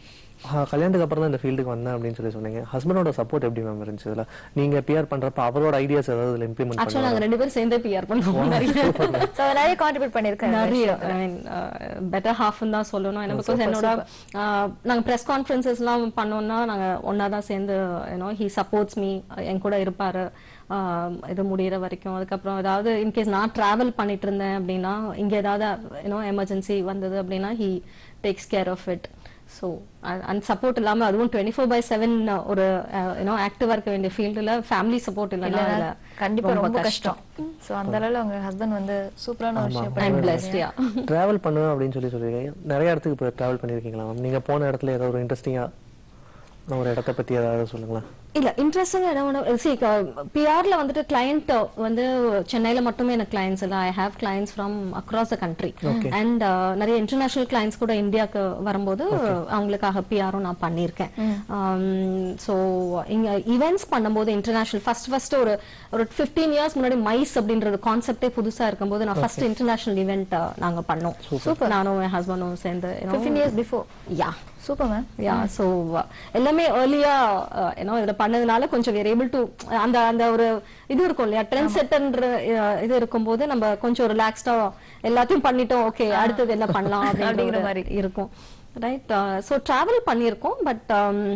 ஆ, கல்யாணத்துக்கு அப்புறம் தான் இந்த ஃபீல்டுக்கு வந்தேன் அப்படின்னு சொல்லி சொன்னீங்க ஹஸ்பண்டோட சப்போர்ட் எப்படி மேம் இருந்துச்சு இதுல நீங்க பிஆர் பண்றப்ப அவரோட ஐடியாஸ் ஏதாவது இதுல இம்ப்ளிமெண்ட் ஆக்சுவலா பண்ணுவாங்க நாங்க ரெண்டு பேரும் சேர்ந்தே பிஆர் பண்ணுவோம் நிறைய சோ நிறைய கான்ட்ரிபியூட் பண்ணிருக்காரு நிறைய ஐ மீன் பெட்டர் ஹாஃப்னு தான் சொல்லணும் ஏன்னா பிகாஸ் என்னோட uh, நாங்க ப்ரெஸ் கான்ஃபரன்சஸ் எல்லாம் பண்ணோம்னா நாங்க ஒண்ணா தான் சேர்ந்து யூனோ ஹி சப்போர்ட்ஸ் மீ என் கூட இருப்பாரு uh, இது முடியிற வரைக்கும் அதுக்கப்புறம் ஏதாவது இன்கேஸ் நான் டிராவல் பண்ணிட்டு இருந்தேன் அப்படின்னா இங்க ஏதாவது யூனோ எமர்ஜென்சி வந்தது அப்படின்னா he takes care of it so அந்த சப்போர்ட் இல்லாம அதுவும் டுவெண்ட்டி ஃபோர் பை செவன் ஒரு யூனோ ஆக்டிவா இருக்க வேண்டிய ஃபீல்டுல ஃபேமிலி சப்போர்ட் இல்லைன்னா இல்லைன்னா அதுல கண்டிப்பா ரொம்ப கஷ்டம் சோ அந்த அளவுல உங்க ஹஸ்பண்ட் வந்து சூப்பரான ஒரு விஷயம் ஐம் பண்ணிருக்காரு. பிளஸ்ட் யா டிராவல் பண்ணுவேன் அப்படின்னு சொல்லி சொல்லியிருக்கீங்க நிறைய இடத்துக்கு இப்போ டிராவல் பண்ணியிருக்கீங்களா மேம் நீங்க போன இடத்துல ஏதாவது ஒரு இன்ட்ரெஸ்டிங்கா ஒரு இடத்த பத்தி ஏதாவது சொல்லுங்களேன் இல்ல இன்ட்ரெஸ்டிங்கா என்ன ஒண்ணு சி பிஆர்ல வந்துட்டு கிளையண்ட் வந்து சென்னையில மட்டுமே எனக்கு கிளைண்ட்ஸ் இல்ல I have clients from across the country and நிறைய இன்டர்நேஷனல் கிளைண்ட்ஸ் கூட இந்தியாவுக்கு வரும்போது அவங்களுக்காக பிஆரும் நான் பண்ணியிருக்கேன் ஸோ இங்க ஈவெண்ட்ஸ் பண்ணும்போது இன்டர்நேஷனல் ஃபர்ஸ்ட் ஃபர்ஸ்ட் ஒரு ஒரு ஃபிஃப்டீன் இயர்ஸ் முன்னாடி மைஸ் அப்படின்றது கான்செப்டே புதுசா இருக்கும்போது நான் ஃபர்ஸ்ட் இன்டர்நேஷனல் ஈவெண்ட் நாங்க பண்ணோம் சூப்பர் நானும் என் ஹஸ்பண்டும் சேர்ந்து you know, 15 years before yeah super ma'am yeah so எல்லாமே ஏர்லியா ஏன்னோ இதுல பண்ணதுனால கொஞ்சம் வேர் ஏபிள் டு அந்த அந்த ஒரு இது இருக்கும் இல்லையா ட்ரெண்ட் செட்டர்ன்ற இது இருக்கும்போது நம்ம கொஞ்சம் ரிலாக்ஸ்டா எல்லாத்தையும் பண்ணிட்டோம் ஓகே அடுத்தது என்ன பண்ணலாம் அப்படிங்கிற அப்படிங்கிற மாதிரி மாதிரி. இருக்கும் ரைட் சோ டிராவல் பண்ணியிருக்கோம் பட்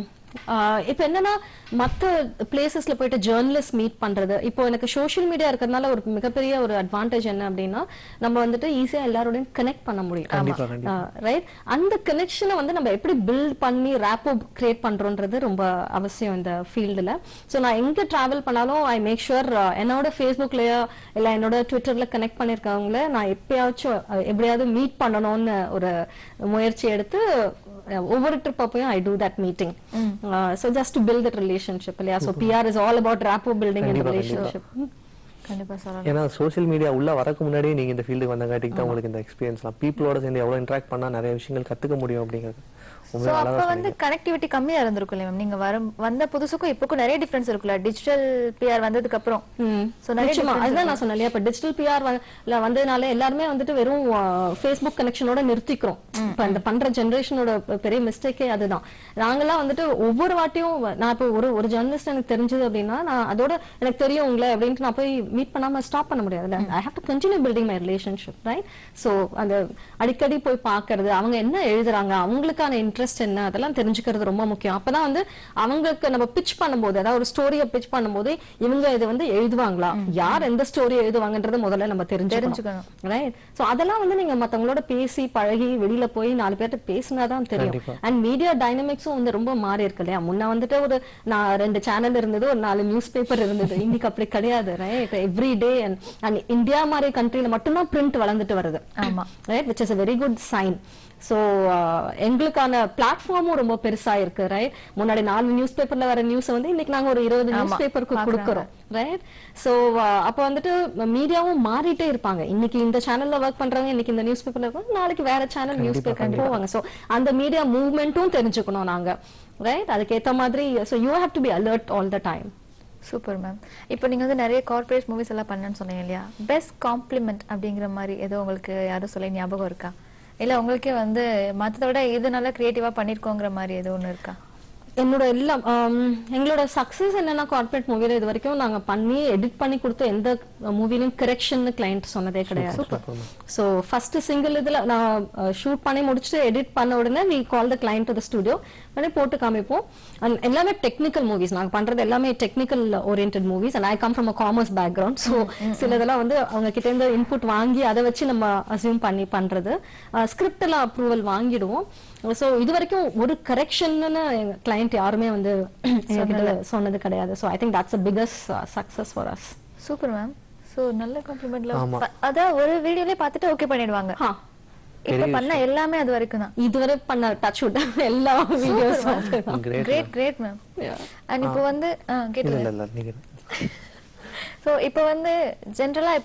இப்போ என்னன்னா மத்த பிளேசஸ்ல போயிட்டு ஜேர்னலிஸ்ட் மீட் பண்றது இப்போ எனக்கு சோஷியல் மீடியா இருக்கிறதுனால ஒரு மிகப்பெரிய ஒரு அட்வான்டேஜ் என்ன அப்படின்னா நம்ம வந்துட்டு ஈஸியா எல்லாரோடையும் கனெக்ட் பண்ண கண்டிப்பா, முடியும் ரைட் அந்த கனெக்ஷனை வந்து நம்ம எப்படி பில்ட் பண்ணி ரேப்போ கிரியேட் பண்றோன்றது ரொம்ப அவசியம் இந்த ஃபீல்டுல ஸோ நான் எங்க டிராவல் பண்ணாலும் ஐ மேக் ஷுர் என்னோட ஃபேஸ்புக்லயோ இல்ல என்னோட ட்விட்டர்ல கனெக்ட் பண்ணிருக்கவங்கள நான் எப்பயாச்சும் அஹ், எப்படியாவது மீட் பண்ணணும்னு ஒரு முயற்சி எடுத்து அஹ், ஒவ்வொரு ட்ரிப் அப்பயும் I do that meeting so just to build that relationship இல்லையா so PR is all about rapport building and கண்டிப்பா, ரிலேஷன்ஷிப் கண்டிப்பா சொல்லலாம் ஏன்னா சோஷியல் மீடியா உள்ள வரக்கு முன்னாடியே நீங்க இந்த ஃபீல்டுக்கு வந்தங்காட்டிக்கு தான் உங்களுக்கு இந்த எக்ஸ்பீரியன்ஸ்லாம் பீப்புளோட சேர்ந்து எவ்வளவு இன்டராக்ட் பண்ணா நிறைய விஷயங்கள் கத்துக்க முடியும் அப்படிங்கிறது சோ உண்மையா அப்ப அழகா வந்து கனெக்டிவிட்டி கம்மியா இருந்திருக்கும் மேம் நீங்க வரும் வந்த புதுசுக்கும் இப்போக்கும் நிறைய டிஃபரன்ஸ் இருக்குல்ல டிஜிட்டல் பிஆர் வந்ததுக்கு அப்புறம் சோ நிறைய நிச்சயமா difference அதுதான் நான் சொன்னேன் இல்லையா இப்ப டிஜிட்டல் பிஆர் வந்ததுனால எல்லாருமே வந்துட்டு வெறும் ஃபேஸ்புக் கனெக்ஷனோட நிறுத்திக்கிறோம் இப்ப இந்த பண்ற ஜெனரேஷனோட பெரிய மிஸ்டேக்கே அதுதான் நாங்கெல்லாம் வந்துட்டு ஒவ்வொரு வாட்டியும் வ- நான் இப்போ ஒரு ஒரு ஜெர்னலிஸ்ட் எனக்கு தெரிஞ்சது அப்படின்னா நான் அதோட எனக்கு தெரியும் உங்களை அப்படின்ட்டு நான் போய் மீட் பண்ணாம ஸ்டாப் பண்ண முடியாது I have to continue building my relationship right so அந்த அடிக்கடி போய் பார்க்கிறது அவங்க என்ன எழுதுறாங்க அவங்களுக்கான இன்ட்ரெஸ்ட் என்ன அதெல்லாம் தெரிஞ்சுக்கிறது ரொம்ப முக்கியம் அப்பதான் வந்து அவங்களுக்கு நம்ம பிச் பண்ணும்போது அதாவது ஒரு ஸ்டோரியை பிச் பண்ணும்போது இவங்க இது வந்து எழுதுவாங்களா யார் எந்த ஸ்டோரி எழுதுவாங்கன்றத முதல்ல நம்ம தெரிஞ்சுக்கணும் தெரிஞ்சுக்கணும். ரைட் சோ அதெல்லாம் வந்து நீங்க மத்தவங்களோட பேசி பழகி வெளியில போய் நாலு பேர்ட்ட பேசினாதான் தெரியும் கண்டிப்பா. அண்ட் மீடியா டைனமிக்ஸும் வந்து ரொம்ப மாறி இருக்கு இல்லையா முன்ன வந்துட்டு ஒரு நான் ரெண்டு சேனல் இருந்தது ஒரு நாலு நியூஸ் பேப்பர் இருந்தது இன்னைக்கு அப்படி கிடையாது right every day and India மாதிரி கண்ட்ரில மட்டும்தான் பிரிண்ட் வளர்ந்துட்டு வருது ஆமா. Right which is a very good sign so எங்களுக்கான பிளாட்ஃபார்மும் ரொம்ப பெருசா இருக்கு ரைட் முன்னாடி நாலு நியூஸ் பேப்பர்ல வர நியூஸ் வந்து இன்னைக்கு நாங்க ஒரு இருபது நியூஸ் ஆமா, பேப்பருக்கு பார்க்கறாங்க. கொடுக்குறோம் ரைட் சோ அப்ப வந்துட்டு மீடியாவும் மாறிட்டே இருப்பாங்க இன்னைக்கு இந்த சேனல்ல ஒர்க் பண்றவங்க இன்னைக்கு இந்த நியூஸ் பேப்பர்ல இருப்பாங்க நாளைக்கு வேற சேனல் நியூஸ் பேப்பர் போவாங்க சோ அந்த மீடியா மூவ்மெண்ட்டும் தெரிஞ்சுக்கணும் நாங்க ரைட் அதுக்கேத்த மாதிரி so you have to be alert all the time super ma'am இப்போ நீங்க வந்து நிறைய கார்ப்பரேட் மூவிஸ் எல்லாம் பண்ணேன்னு சொன்னீங்க இல்லையா பெஸ்ட் காம்ப்ளிமெண்ட் அப்படிங்கிற மாதிரி ஏதோ உங்களுக்கு யாரும் சொல்ல ஞாபகம் இருக்கா இல்ல உங்களுக்கே வந்து மத்தத விட இது நல்லா கிரியேட்டிவா பண்ணிருக்கோங்கிற மாதிரி ஏதோ ஒண்ணு இருக்கா என்னோட எல்லாம் ஆம், எங்களோட சக்சஸ் என்னன்னா கார்ப்பரேட் மூவில இது வரைக்கும் நாங்க பண்ணி எடிட் பண்ணி கொடுத்த எந்த மூவிலையும் கரெக்ஷன் கிளைண்ட் சொன்னதே கிடையாது சோ ஃபர்ஸ்ட் சிங்கிள் இதுல நான் ஷூட் பண்ணி முடிச்சுட்டு எடிட் பண்ண உடனே we call the client to the studio பண்ணி போட்டு காமிப்போம் And எல்லாமே டெக்னிக்கல் மூவிஸ் நாங்க பண்றது எல்லாமே technical orient movies and I come from a commerce background so சிலதெல்லாம் வந்து அவங்க கிட்ட இருந்து இன்புட் வாங்கி அதை வச்சு நம்ம அசியூம் பண்ணி பண்றது ஸ்கிரிப்ட் எல்லாம் அப்ரூவல் வாங்கிடுவோம் ஸோ இது வரைக்கும் ஒரு கரெக்ஷன்னு கிளைண்ட் யாருமே வந்து எங்ககிட்ட சொன்னது கிடையாது so I think that's a biggest success for us super ma'am so நல்ல காம்ப்ளிமெண்ட்ல ஆமா. அதான் ஒரு வீடியோலயே பார்த்துட்டு ஓகே பண்ணிடுவாங்க ஹா இப்ப பண்ண எல்லாமே அது வரைக்கும் தான் இதுவரை பண்ண டச் விட் எல்லா வீடியோஸும் great great great ma'am and இப்போ வந்து ஆ, இல்ல கேட்டுங்க இல்ல இல்ல நீங்க சோ இப்போ வந்து ஜென்ரலா இப்போ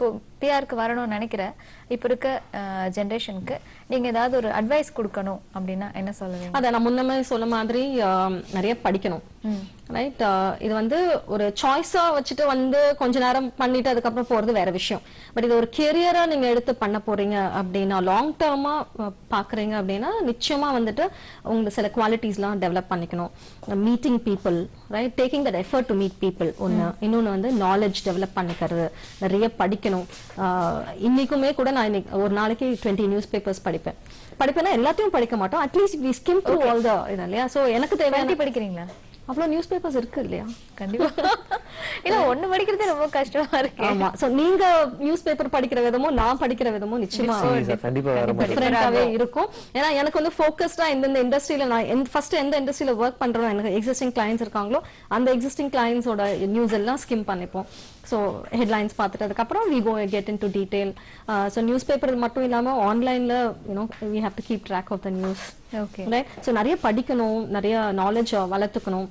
பிஆருக்கு வரணும்னு நினைக்கிற இப்ப இருக்க ஜென்ரேஷனுக்கு நீங்க ஏதாவது ஒரு அட்வைஸ் கொடுக்கணும் அப்படின்னா என்ன சொல்லுவீங்க அத நான் முன்னமே சொன்ன மாதிரி ஆம், நிறைய படிக்கணும் ரைட் இது வந்து ஒரு சாய்ஸா வச்சுட்டு வந்து கொஞ்ச நேரம் பண்ணிட்டு அதுக்கப்புறம் போறது வேற விஷயம் பட் இது ஒரு கெரியரா நீங்க எடுத்து பண்ண போறீங்க அப்படின்னா லாங் டேர்மா பாக்குறீங்க அப்படின்னா நிச்சயமா வந்துட்டு உங்களுக்கு சில குவாலிட்டிஸ்லாம் டெவலப் பண்ணிக்கணும் meeting people right taking that effort to meet people ஒன்னு இன்னொன்னு வந்து நாலேஜ் டெவலப் பண்ணிக்கிறது நிறைய படிக்கணும் ஆஹ் இன்னைக்குமே கூட நான் இன்னைக்கு ஒரு நாளைக்கு டுவெண்ட்டி நியூஸ் பேப்பர்ஸ் படிப்பேன் படிப்பேன்னா எல்லாத்தையும் படிக்க மாட்டோம் at least we skim through all the இது இல்லையா சோ எனக்கு தேவையான டுவெண்ட்டி படிக்கிறீங்களா அவ்வளவு நியூஸ் பேப்பர்ஸ் இருக்கு இல்லையா கண்டிப்பா இல்ல ஒண்ணு படிக்கிறதே ரொம்ப கஷ்டமா இருக்கு ஆமா சோ நீங்க நியூஸ் பேப்பர் படிக்கிற விதமும் நான் படிக்கிற விதமும் நிச்சயமா Serious ஆ, கண்டிப்பா வேற மாதிரி டிஃபரெண்டாவே இருக்கும் ஏன்னா எனக்கு வந்து ஃபோக்கஸ்டா எந்தெந்த இண்டஸ்ட்ரியில நான் ஃபர்ஸ்ட் எந்த இண்டஸ்ட்ரியில ஒர்க் பண்றோம் எனக்கு எக்ஸிஸ்டிங் கிளைண்ட்ஸ் இருக்காங்களோ அந்த எக்ஸிஸ்டிங் கிளைண்ட்ஸோட நியூஸ் எல்லாம் ஸ்கிம் பண்ணிப்போம் ஸோ ஹெட்லைன்ஸ் பார்த்துட்டு அதுக்கப்புறம் we go get into detail so newspaper மட்டும் இல்லாம ஆன்லைன்ல you know we have to keep track of the news okay right so நிறைய படிக்கணும் நிறைய நாலேஜ் வளர்த்துக்கணும்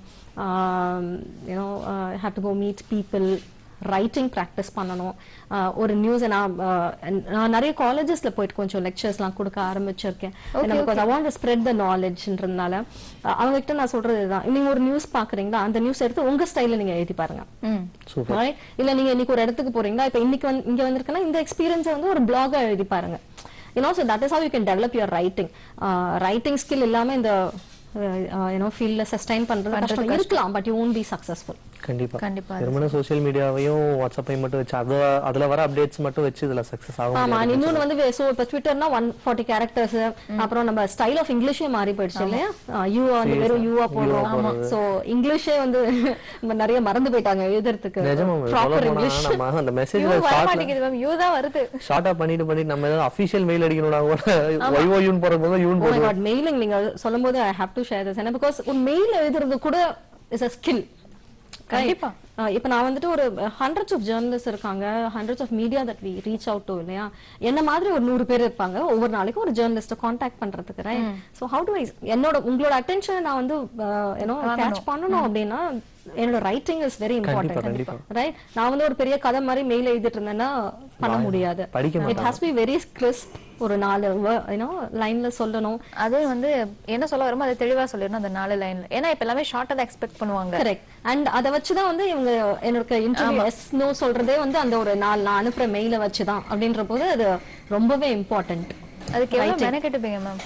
you know have to go meet people writing practice பண்ணணும் ஆஹ் ஒரு நியூஸ் நான் ஆஹ் நான் நிறைய காலேஜஸ்ல போயிட்டு கொஞ்சம் லெக்சர்ஸ்லாம் கொடுக்க ஆரம்பிச்சிருக்கேன் because I want spread the நாலேஜ்ன்றதுனால அவங்க கிட்ட நான் சொல்றது இதுதான் நீங்க ஒரு நியூஸ் பாக்குறீங்களா அந்த நியூஸ் எடுத்து உங்க ஸ்டைல நீங்க எழுதி பாருங்க ம் சூப்பர் Right? இல்ல நீங்க இன்னைக்கு ஒரு இடத்துக்கு போறீங்களா இப்ப இன்னைக்கு வந்து இங்க வந்திருக்கேன்னா இந்த எக்ஸ்பீரியன்ஸ் வந்து ஒரு பிளாகா எழுதி பாருங்க you know so that is how you can develop your writing writing skill இல்லாம இந்த யூனோ ஃபீல்ட்ல சஸ்டைன் பண்றது கஷ்டம் இருக்கலாம் but you won't be successful கண்டிப்பா கண்டிப்பா வெறுமனே சோஷியல் மீடியாவையும் வாட்ஸ்அப்பையும் மட்டும் வச்சு அத அதுல வர அப்டேட்ஸ் மட்டும் வச்சு இதுல சக்சஸ் ஆகும் ஆமா and இன்னொன்னு வந்து சோ இப்ப ட்விட்டர்னா ஒன் ஃபார்ட்டி கேரக்டர்ஸ் அப்புறம் நம்ம ஸ்டைல் ஆஃப் இங்கிலீஷே மாறி போயிடுச்சு இல்லையா யூ வந்து வெறும் யூவா போடுறோம் சோ இங்கிலீஷே வந்து நம்ம நிறைய மறந்து போயிட்டாங்க எழுதுறதுக்கு நிஜமா ப்ராப்பர் சொல்ல இங்கிலீஷ் நம்ம அந்த மெசேஜ் யூ வர ஷார்ட்ல மாட்டேங்குது மேம் யூ தான் வருது ஷார்ட்டா பண்ணிட்டு பண்ணிட்டு நம்ம ஏதாவது அபிஷியல் மெயில் அடிக்கணும்னா கூட ஒய்ஓ யூன் போடும்போது யூன் ஓ மை போடுவோம் காட் மெயிலிங் நீங்க சொல்லும்போது I have to share this ஏன்னா பிகாஸ் ஒரு மெயில் எழுதுறது கூட இஸ் அ ஸ்கில் கண்டிப்பா. இப்போ நான் வந்துட்டு ஒரு ஹண்ட்ரட்ஸ் ஆஃப் ஜேர்னலிஸ்ட் இருக்காங்க hundreds of media that we reach out to இல்லையா என்ன மாதிரி ஒரு நூறு பேர் இருப்பாங்க ஒவ்வொரு நாளைக்கும் ஒரு ஜேர்னலிஸ்ட்டை காண்டாக்ட் பண்றதுக்கு right so how to I என்னோட உங்களோட அட்டென்ஷனை நான் வந்து ஏன்னோ கேட்ச் பண்ணணும் அப்படின்னா என்னோட ரைட்டிங் இஸ் வெரி கண்டிப்பா, இம்பார்ட்டன்ட் ரைட் நான் வந்து ஒரு பெரிய கதை மாதிரி மெயில் எழுதிட்டு இருந்தேன்னா பண்ண முடியாது படிக்க it has be very crisp ஒரு நாலு யூனோ லைன்ல சொல்லணும் அது வந்து என்ன சொல்ல வருமோ அதை தெளிவா சொல்லிடணும் அந்த நாலு லைன்ல ஏன்னா இப்ப எல்லாமே ஷார்ட்டா தான் எக்ஸ்பெக்ட் பண்ணுவாங்க கரெக்ட் அண்ட் அத வச்சுதான் வந்து இவங்க என்னோட இன்டர்வியூ எஸ் நோ சொல்றதே வந்து அந்த ஒரு நாலு நான் அனுப்புற மெயில வச்சுதான் அப்படின்ற போது அது ரொம்பவே இம்பார்ட்டன்ட் அதுக்கு எவ்வளவு மெனக்கெட்டுப்பீங்க மேம்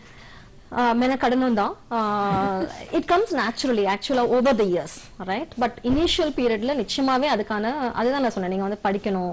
மெனக்கடனும் தான் இட் கம்ஸ் நேச்சுரலி ஆக்சுவலா over the years right but initial பீரியட்ல நிச்சயமாவே அதுக்கான அதுதான் நான் சொன்னேன் நீங்க வந்து படிக்கணும்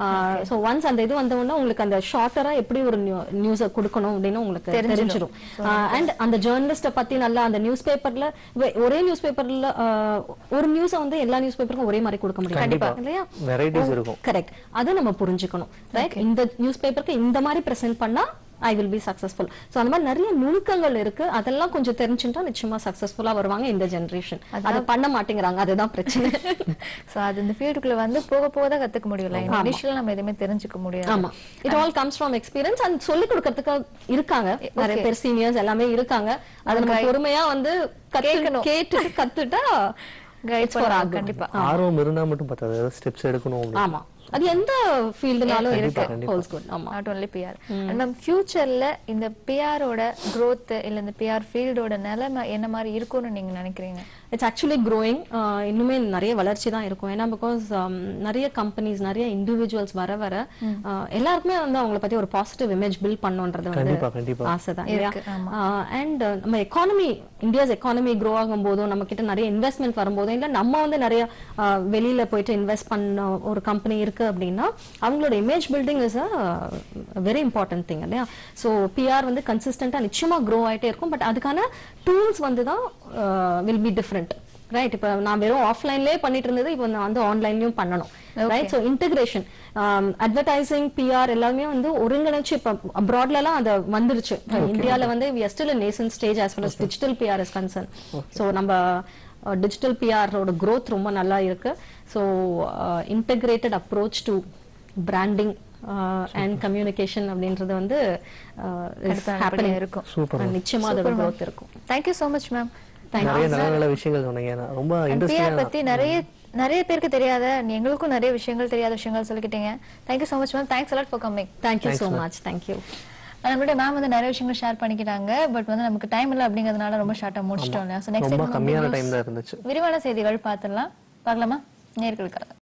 ஸோ ஒன்ஸ் அந்த இது வந்த உடனே உங்களுக்கு அந்த ஷார்ட்டரா எப்படி ஒரு நியூஸை கொடுக்கணும் அப்படின்னு உங்களுக்கு தெரிஞ்சிடும் அண்ட் அந்த ஜேர்னலிஸ்ட பத்தி நல்லா அந்த நியூஸ் பேப்பர்ல ஒரே நியூஸ் பேப்பர்ல ஒரு நியூஸை வந்து எல்லா நியூஸ் பேப்பருக்கும் ஒரே மாதிரி கொடுக்க முடியும் கண்டிப்பா. இல்லையா வெரைட்டிஸ் இருக்கும் கரெக்ட் அதை நம்ம புரிஞ்சுக்கணும் ரைட் இந்த நியூஸ் பேப்பருக்கு இந்த மாதிரி பிரசன்ட் பண்ணா I will be successful so அந்த மாதிரி நிறைய நுணுக்கங்கள் இருக்கு அதெல்லாம் கொஞ்சம் தெரிஞ்சுட்டா நிச்சயமா சக்சஸ்ஃபுல்லா வருவாங்க இந்த ஜெனரேஷன் அதை பண்ண மாட்டேங்கிறாங்க அதுதான் பிரச்சனை சோ அது இந்த ஃபீல்டுக்குள்ள வந்து போக போக தான் கத்துக்க முடியல இனிஷியலா நம்ம எதுவுமே தெரிஞ்சுக்க முடியாது ஆமா it all comes from experience and சொல்லி கொடுக்கறதுக்கு இருக்காங்க நிறைய பேர் சீனியர்ஸ் எல்லாமே இருக்காங்க அதை நம்ம பொறுமையா வந்து கத்து- கேட்கணும். கேட்டுட்டு கத்துட்டா கைட் it's for our பண்ணுவாங்க good. கண்டிப்பா ஆர்வம் இருந்தா மட்டும் பத்தாது ஸ்டெப்ஸ் எடுக்கணும் அப்படின்னு. ஆமா அது எந்த ஃபீல்டுனாலும் கண்டிப்பா, இருக்கு கண்டிப்பா. ஹோல்ஸ் குட் ஆமா not only PR and ma'am ஃபியூச்சர்ல இந்த பிஆரோட growth இல்ல இந்த பிஆர் ஃபீல்டோட நிலைமை என்ன மாதிரி இருக்கும்னு நீங்க நினைக்கிறீங்க இட்ஸ் ஆக்சுவலி க்ரோயிங் இன்னுமே நிறைய வளர்ச்சி தான் இருக்கும் ஏன்னா பிகாஸ் நிறைய கம்பெனிஸ் நிறைய இண்டிவிஜுவல்ஸ் வர வர uh, எல்லாருக்குமே வந்து அவங்கள பத்தி ஒரு பாசிட்டிவ் இமேஜ் பில்ட் பண்ணணுன்றது வந்து கண்டிப்பா, கண்டிப்பா. ஆசை தான் இல்லையா இருக்கு, ஆமா. அண்ட் நம்ம எக்கானமி இந்தியாஸ் எக்கானமி க்ரோ ஆகும் போதும் நம்ம கிட்ட நிறைய இன்வெஸ்ட்மெண்ட் வரும்போதும் இல்ல நம்ம வந்து நிறைய uh, வெளியில போயிட்டு இன்வெஸ்ட் பண்ண ஒரு கம்பெனி இருக்கு அப்படின்னா அவங்களோட image building is a very important thing இல்லையா ஸோ பிஆர் வந்து கன்சிஸ்டண்டா நிச்சயமா க்ரோ ஆயிட்டே இருக்கும் பட் அதுக்கான டூல்ஸ் வந்து தான் வில் பி டிஃப்ரெண்ட் ரைட் இப்போ நான் வெறும் ஆஃப்லைன்லேயே பண்ணிட்டு இருந்தது இப்போ நான் வந்து ஆன்லைன்லயும் பண்ணணும் right so integration advertising PR எல்லாமே வந்து ஒருங்கிணைச்சு இப்போ அப்ராட்லலாம் அது வந்துருச்சு இந்தியால வந்து we still nascent stage as well as digital PR is concern so நம்ம டிஜிட்டல் பிஆரோட growth ரொம்ப நல்லா இருக்கு so integrated approach to branding and communication அப்படின்றது வந்து அடுத்த நல்லபடியா இருக்கும். Super, நிச்சயமா அதோட growth இருக்கும் தேங்க்யூ so மச் மேம் நிறைய நல்ல நல்ல விஷயங்கள் சொன்னீங்க நான் ரொம்ப பிஆர் இன்ட்ரெஸ்டிங்கா பத்தி நிறைய நிறைய பேருக்கு தெரியாத எங்களுக்கும் நிறைய விஷயங்கள் தெரியாத விஷயங்கள் சொல்லிக்கிட்டீங்க thank you so much ma'am thanks a lot for coming thank you so much thank you நம்மளுடைய மேம் வந்து நிறைய விஷயங்கள் ஷேர் பண்ணிக்கிட்டாங்க பட் வந்து நமக்கு டைம் இல்லை அப்படிங்கிறதுனால ரொம்ப ஷார்ட்டா முடிச்சிட்டோம் இல்லையா ஸோ ரொம்ப கம்மியான நெக்ஸ்ட் டைம் தான் இருந்துச்சு விரிவான செய்திகள் பார்த்துடலாம் பார்க்கலாமா நேர்களுக்காக